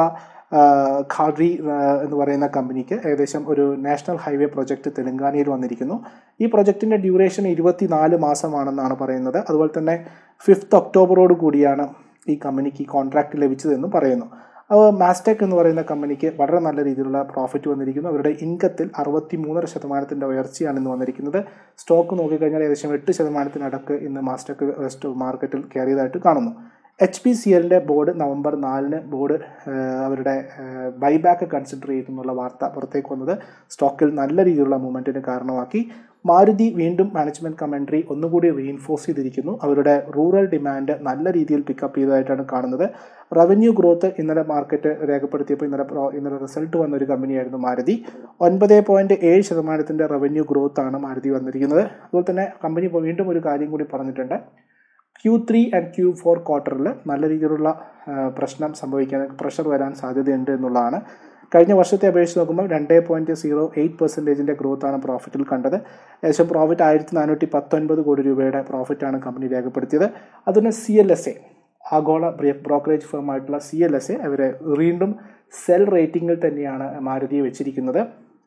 ഖാഡ്രി എന്ന് പറയുന്ന കമ്പനിക്ക് ഏകദേശം ഒരു നാഷണൽ ഹൈവേ പ്രൊജക്റ്റ് തെലങ്കാനയിൽ വന്നിരിക്കുന്നു ഈ പ്രൊജക്റ്റിൻ്റെ ഡ്യൂറേഷൻ ഇരുപത്തിനാല് മാസമാണെന്നാണ് പറയുന്നത് അതുപോലെ തന്നെ ഫിഫ്ത്ത് ഒക്ടോബറോട് കൂടിയാണ് ഈ കമ്പനിക്ക് ഈ കോൺട്രാക്റ്റ് ലഭിച്ചതെന്നും പറയുന്നു അപ്പോൾ മാസ്റ്റെക് എന്ന് പറയുന്ന കമ്പനിക്ക് വളരെ നല്ല രീതിയിലുള്ള പ്രോഫിറ്റ് വന്നിരിക്കുന്നു അവരുടെ ഇൻകത്തിൽ അറുപത്തി മൂന്നര ശതമാനത്തിൻ്റെ ഉയർച്ചയാണ് ഇന്ന് വന്നിരിക്കുന്നത് സ്റ്റോക്ക് നോക്കിക്കഴിഞ്ഞാൽ ഏകദേശം എട്ട് ശതമാനത്തിനടക്ക് ഇന്ന് മാസ്റ്റെക് മാർക്കറ്റിൽ കയറിയതായിട്ട് കാണുന്നു എച്ച് പി സി എല്ലിൻ്റെ ബോർഡ് നവംബർ നാലിന് ബോർഡ് അവരുടെ ബൈബാക്ക് കൺസിഡർ ചെയ്യുന്നുള്ള വാർത്ത പുറത്തേക്ക് വന്നത് സ്റ്റോക്കിൽ നല്ല രീതിയിലുള്ള മൂവ്മെൻറ്റിന് കാരണമാക്കി മാരുതി വീണ്ടും മാനേജ്മെൻറ്റ് കമൻട്രി ഒന്നുകൂടി റീഇൻഫോഴ്സ് ചെയ്തിരിക്കുന്നു അവരുടെ റൂറൽ ഡിമാൻഡ് നല്ല രീതിയിൽ പിക്കപ്പ് ചെയ്തതായിട്ടാണ് കാണുന്നത് റവന്യൂ ഗ്രോത്ത് ഇന്നലെ മാർക്കറ്റ് രേഖപ്പെടുത്തിയപ്പോൾ ഇന്നലെ ഇന്നലെ റിസൾട്ട് വന്ന ഒരു കമ്പനിയായിരുന്നു മാരുതി ഒൻപത് പോയിൻറ്റ് ഏഴ് ശതമാനത്തിൻ്റെ റവന്യൂ ഗ്രോത്ത് ആണ് മാരുതി വന്നിരിക്കുന്നത് അതുപോലെ തന്നെ കമ്പനി വീണ്ടും ഒരു കാര്യം കൂടി പറഞ്ഞിട്ടുണ്ട് Q three and Q four ക്വാർട്ടറിൽ നല്ല രീതിയിലുള്ള പ്രശ്നം സംഭവിക്കാൻ പ്രഷർ വരാൻ സാധ്യതയുണ്ട് എന്നുള്ളതാണ് കഴിഞ്ഞ വർഷത്തെ അപേക്ഷിച്ച് നോക്കുമ്പോൾ രണ്ട് പോയിൻറ്റ് സീറോ എയ്റ്റ് പെർസെൻറ്റേജിൻ്റെ ഗ്രോത്താണ് പ്രോഫിറ്റിൽ കണ്ടത് ഏകദേശം പ്രോഫിറ്റ് ആയിരത്തി നാനൂറ്റി പത്തൊൻപത് കോടി രൂപയുടെ പ്രോഫിറ്റാണ് കമ്പനി രേഖപ്പെടുത്തിയത് അതിന് സി എൽ എസ് എ ആഗോള ബ്രോക്കറേജ് ഫേം ആയിട്ടുള്ള സി എൽ എസ് എ അവരെ വീണ്ടും സെൽ റേറ്റിംഗിൽ തന്നെയാണ് മാരുതിയെ വെച്ചിരിക്കുന്നത്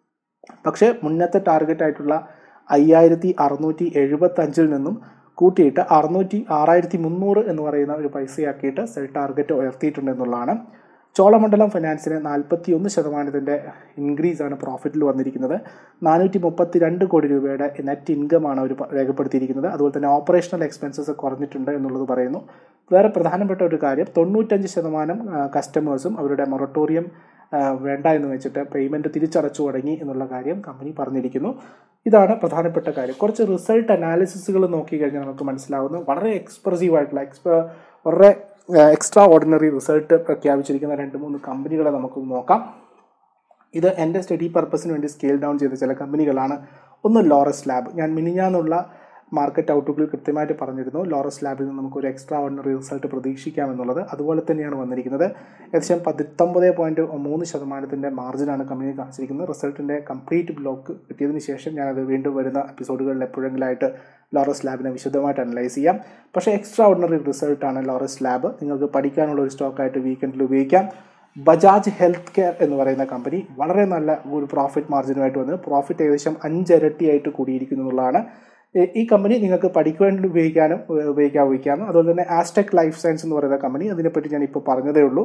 പക്ഷേ മുന്നത്തെ ടാർഗറ്റ് ആയിട്ടുള്ള അയ്യായിരത്തി അറുന്നൂറ്റി എഴുപത്തഞ്ചിൽ നിന്നും കൂട്ടിയിട്ട് അറുന്നൂറ്റി ആറായിരത്തി മുന്നൂറ് എന്ന് പറയുന്ന ഒരു പൈസയാക്കിയിട്ട് സെൽ ടാർഗറ്റ് ഉയർത്തിയിട്ടുണ്ട് എന്നുള്ളതാണ് ചോളമണ്ഡലം ഫിനാൻസിന് നാൽപ്പത്തി ഒന്ന് ശതമാനത്തിൻ്റെ ഇൻക്രീസ് ആണ് പ്രോഫിറ്റിൽ വന്നിരിക്കുന്നത് നാനൂറ്റി മുപ്പത്തി രണ്ട് കോടി രൂപയുടെ നെറ്റ് ഇൻകമാണ് അവർ രേഖപ്പെടുത്തിയിരിക്കുന്നത് അതുപോലെ തന്നെ ഓപ്പറേഷണൽ എക്സ്പെൻസസ് കുറഞ്ഞിട്ടുണ്ട് എന്നുള്ളത് പറയുന്നു വേറെ പ്രധാനപ്പെട്ട ഒരു കാര്യം തൊണ്ണൂറ്റഞ്ച് ശതമാനം കസ്റ്റമേഴ്സും അവരുടെ മൊറട്ടോറിയം വേണ്ട എന്ന് വെച്ചിട്ട് പേയ്മെൻറ്റ് തിരിച്ചടച്ചു തുടങ്ങി എന്നുള്ള കാര്യം കമ്പനി പറഞ്ഞിരിക്കുന്നു ഇതാണ് പ്രധാനപ്പെട്ട കാര്യം കുറച്ച് റിസൾട്ട് അനാലിസിസുകൾ നോക്കിക്കഴിഞ്ഞാൽ നമുക്ക് മനസ്സിലാവുന്നു വളരെ എക്സ്പ്രസീവ് ആയിട്ടുള്ള എക്സ്പ വളരെ എക്സ്ട്രാ ഓർഡിനറി റിസൾട്ട് പ്രഖ്യാപിച്ചിരിക്കുന്ന രണ്ട് മൂന്ന് കമ്പനികളെ നമുക്ക് നോക്കാം ഇത് എൻ്റെ സ്റ്റഡി പർപ്പസിന് വേണ്ടി സ്കെയിൽ ഡൗൺ ചെയ്ത ചില കമ്പനികളാണ് ഒന്ന് ലോറസ് ലാബ് ഞാൻ മിനിഞ്ഞാന്നുള്ള മാർക്കറ്റ് ഔട്ട്ലുക്കിൽ കൃത്യമായിട്ട് പറഞ്ഞിരുന്നു ലോറസ് ലാബിൽ നിന്ന് നമുക്ക് ഒരു എക്സ്ട്രാ ഓർഡിനറി റിസൾട്ട് പ്രതീക്ഷിക്കാമെന്നുള്ളത് അതുപോലെ തന്നെയാണ് വന്നിരിക്കുന്നത് ഏകദേശം പത്തൊമ്പത് പോയിൻറ്റ് മൂന്ന് ശതമാനത്തിൻ്റെ മാർജിനാണ് കമ്പനി കാണിച്ചിരിക്കുന്നത് റിസൾട്ടിൻ്റെ കംപ്ലീറ്റ് ബ്ലോക്ക് കിട്ടിയതിന് ശേഷം ഞാനത് വീണ്ടും വരുന്ന എപ്പിസോഡുകളിൽ എപ്പോഴെങ്കിലായിട്ട് ലോറസ് ലാബിനെ വിശദമായിട്ട് അനലൈസ് ചെയ്യാം പക്ഷേ എക്സ്ട്രാ ഓർഡിനറി റിസൾട്ടാണ് ലോറസ് ലാബ് നിങ്ങൾക്ക് പഠിക്കാനുള്ള ഒരു സ്റ്റോക്കായിട്ട് വീക്കെൻഡിൽ ഉപയോഗിക്കാം ബജാജ് ഹെൽത്ത് കെയർ എന്ന് പറയുന്ന കമ്പനി വളരെ നല്ല ഒരു പ്രോഫിറ്റ് മാർജിനുമായിട്ട് വന്ന് പ്രോഫിറ്റ് ഏകദേശം അഞ്ചിരട്ടിയായിട്ട് കൂടിയിരിക്കുന്നു എന്നുള്ളതാണ് ഈ- ഈ കമ്പനി നിങ്ങൾക്ക് പഠിക്കുവാൻ വേണ്ടി ഉപയോഗിക്കാനും ഉപ- ഉപയോഗിക്കാൻ ഉപയോഗിക്കാനും അതുപോലെ തന്നെ ആസ്റ്റെക് ലൈഫ് സയൻസ് എന്ന് പറയുന്ന കമ്പനി അതിനെപ്പറ്റി ഞാൻ ഇപ്പോൾ പറഞ്ഞതേ ഉള്ളൂ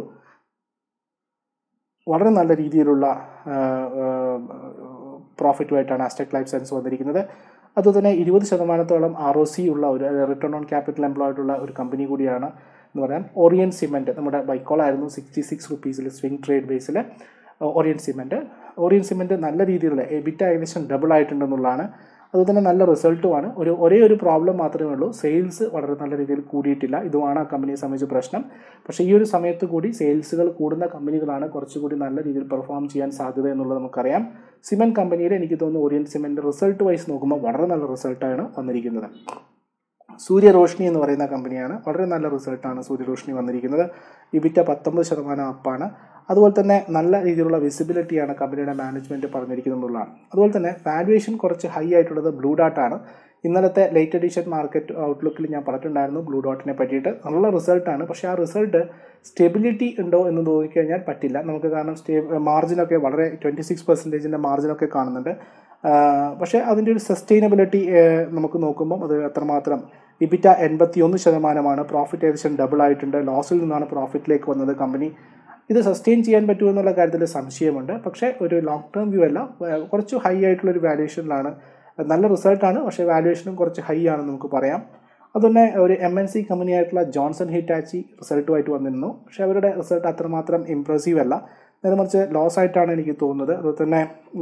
വളരെ നല്ല രീതിയിലുള്ള പ്രോഫിറ്റുമായിട്ടാണ് ആസ്റ്റെക് ലൈഫ് സയൻസ് വന്നിരിക്കുന്നത് അതുപോലെ തന്നെ ഇരുപത് ശതമാനത്തോളം ആർ ഒ സി ഉള്ള ഒരു റിട്ടേൺ ഓൺ ക്യാപിറ്റൽ എംപ്ലോയ്ഡ് ഉള്ള ഒരു കമ്പനി കൂടിയാണ് എന്ന് പറയാൻ ഓറിയൻ സിമെൻറ്റ് നമ്മുടെ ബൈക്കോളായിരുന്നു സിക്സ്റ്റി സിക്സ് റുപ്പീസിൽ സ്വിംഗ് ട്രേഡ് ബേസിൽ ഓറിയൻ സിമെൻറ്റ് ഓറിയൻ സിമെൻറ്റ് നല്ല രീതിയിലുള്ള എബിറ്റ ഏകദേശം ഡബിൾ ആയിട്ടുണ്ടെന്നുള്ളതാണ് അതുപോലെ തന്നെ നല്ല റിസൾട്ടുമാണ് ഒരു ഒരേ ഒരു പ്രോബ്ലം മാത്രമേ ഉള്ളൂ സെയിൽസ് വളരെ നല്ല രീതിയിൽ കൂടിയിട്ടില്ല ഇതുമാണ് ആ കമ്പനിയെ സംബന്ധിച്ച് പ്രശ്നം പക്ഷേ ഈ ഒരു സമയത്ത് കൂടി സെയിൽസുകൾ കൂടുന്ന കമ്പനികളാണ് കുറച്ചുകൂടി നല്ല രീതിയിൽ പെർഫോം ചെയ്യാൻ സാധ്യത എന്നുള്ളത് നമുക്കറിയാം സിമെൻറ്റ് കമ്പനിയിൽ എനിക്ക് തോന്നുന്നു ഓറിയൻ സിമെൻറ്റ് റിസൾട്ട് വൈസ് നോക്കുമ്പോൾ വളരെ നല്ല റിസൾട്ടാണ് വന്നിരിക്കുന്നത് സൂര്യ റോഷ്നി എന്ന് പറയുന്ന കമ്പനിയാണ് വളരെ നല്ല റിസൾട്ടാണ് സൂര്യ റോഷ്നി വന്നിരിക്കുന്നത് ഇബിറ്റ പത്തൊമ്പത് ശതമാനം അപ്പാണ് അതുപോലെ തന്നെ നല്ല രീതിയിലുള്ള വിസിബിലിറ്റിയാണ് കമ്പനിയുടെ മാനേജ്മെൻറ്റ് പറഞ്ഞിരിക്കുന്നത് എന്നുള്ളതാണ് അതുപോലെ തന്നെ വാല്യുവേഷൻ കുറച്ച് ഹൈ ആയിട്ടുള്ളത് ബ്ലൂ ഡാട്ടാണ് ഇന്നലത്തെ ലേറ്റ് എഡിഷൻ മാർക്കറ്റ് ഔട്ട്ലുക്കിൽ ഞാൻ പറഞ്ഞിട്ടുണ്ടായിരുന്നു ബ്ലൂ ഡോട്ടിനെ പറ്റിയിട്ട് നല്ല റിസൾട്ടാണ് പക്ഷേ ആ റിസൾട്ട് സ്റ്റെബിലിറ്റി ഉണ്ടോ എന്ന് നോക്കിക്കഴിഞ്ഞാൽ പറ്റില്ല നമുക്ക് കാരണം സ്റ്റേ മാർജിനൊക്കെ വളരെ ട്വൻറ്റി സിക്സ് പെർസെൻറ്റേജിൻ്റെ മാർജിനൊക്കെ കാണുന്നുണ്ട് ആഹ് പക്ഷേ അതിൻ്റെ ഒരു സസ്റ്റൈനബിലിറ്റി നമുക്ക് നോക്കുമ്പം അത് എത്രമാത്രം ഇബിറ്റ എൺപത്തി ഒന്ന് ശതമാനമാണ് പ്രോഫിറ്റ് ഏകദേശം ഡബിൾ ആയിട്ടുണ്ട് ലോസിൽ നിന്നാണ് പ്രോഫിറ്റിലേക്ക് വന്നത് കമ്പനി ഇത് സസ്റ്റെയിൻ ചെയ്യാൻ പറ്റുമോ എന്നുള്ള കാര്യത്തിൽ സംശയമുണ്ട് പക്ഷേ ഒരു ലോങ് ടേം വ്യൂ അല്ല ഏഹ് കുറച്ച് ഹൈ ആയിട്ടുള്ളൊരു വാല്യുവേഷനിലാണ് നല്ല റിസൾട്ടാണ് പക്ഷേ വാല്യുവേഷനും കുറച്ച് ഹൈ ആണെന്ന് നമുക്ക് പറയാം അതുതന്നെ ഒരു എം എൻ സി കമ്പനി ആയിട്ടുള്ള ജോൺസൺ ഹിറ്റാച്ചി റിസൾട്ടുമായിട്ട് വന്നിരുന്നു പക്ഷേ അവരുടെ റിസൾട്ട് അത്രമാത്രം ഇമ്പ്രസീവ് അല്ല നേരെ മറിച്ച് ലോസ് ആയിട്ടാണ് എനിക്ക് തോന്നുന്നത് അതുപോലെ തന്നെ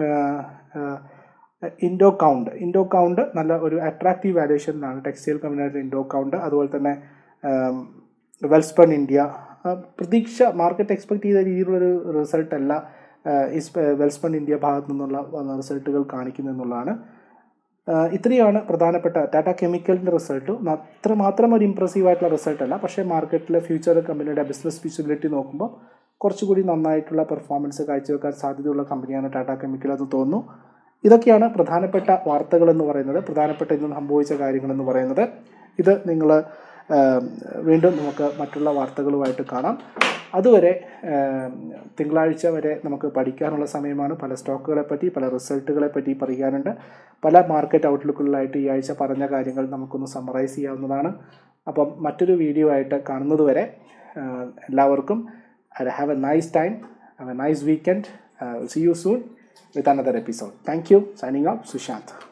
ഇൻഡോ കൗണ്ട് ഇൻഡോ കൗണ്ട് നല്ല ഒരു അട്രാക്റ്റീവ് വാല്യുവേഷനിലാണ് ടെക്സ്റ്റൈൽ കമ്പനിയായിട്ട് ഇൻഡോ കൗണ്ട് അതുപോലെ തന്നെ വെൽസ്പൺ ഇന്ത്യ ആ, പ്രതീക്ഷ മാർക്കറ്റ് എക്സ്പെക്ട് ചെയ്ത രീതിയിലുള്ളൊരു റിസൾട്ട് അല്ല വെൽസ്പൺ ഇന്ത്യ ഭാഗത്തു നിന്നുള്ള വന്ന റിസൾട്ടുകൾ കാണിക്കുന്നത് എന്നുള്ളതാണ് ആ, ഇത്രയാണ് പ്രധാനപ്പെട്ട ടാറ്റ കെമിക്കലിൻ്റെ റിസൾട്ട് അത്രമാത്രം ഒരു ഇമ്പ്രസീവ് ആയിട്ടുള്ള റിസൾട്ട് അല്ല പക്ഷേ മാർക്കറ്റിലെ ഫ്യൂച്ചർ കമ്പനിയുടെ ബിസിനസ് വിസിബിലിറ്റി നോക്കുമ്പോൾ കുറച്ചുകൂടി നന്നായിട്ടുള്ള പെർഫോമൻസ് കാഴ്ചവെക്കാൻ സാധ്യതയുള്ള കമ്പനിയാണ് ടാറ്റ കെമിക്കൽ എന്ന് തോന്നുന്നു ഇതൊക്കെയാണ് പ്രധാനപ്പെട്ട വാർത്തകൾ എന്ന് പറയുന്നത് പ്രധാനപ്പെട്ട ഇന്ന് സംഭവിച്ച കാര്യങ്ങൾ എന്ന് പറയുന്നത് ഇത് നിങ്ങൾ വീണ്ടും നമുക്ക് മറ്റുള്ള വാർത്തകളുമായിട്ട് കാണാം അതുവരെ ഏം, തിങ്കളാഴ്ച വരെ നമുക്ക് പഠിക്കാനുള്ള സമയമാണ് പല സ്റ്റോക്കുകളെ പറ്റി പല റിസൾട്ടുകളെ പറ്റി പറയാനുണ്ട് പല മാർക്കറ്റ് ഔട്ട്ലുക്കുകളിലായിട്ട് ഈ ആഴ്ച പറഞ്ഞ കാര്യങ്ങൾ നമുക്കൊന്ന് സമ്മറൈസ് ചെയ്യാവുന്നതാണ് അപ്പം മറ്റൊരു വീഡിയോ ആയിട്ട് കാണുന്നത് വരെ ഏഹ്, എല്ലാവർക്കും have a nice time have a nice weekend see you soon with another episode. Thank you. Signing off, Sushant.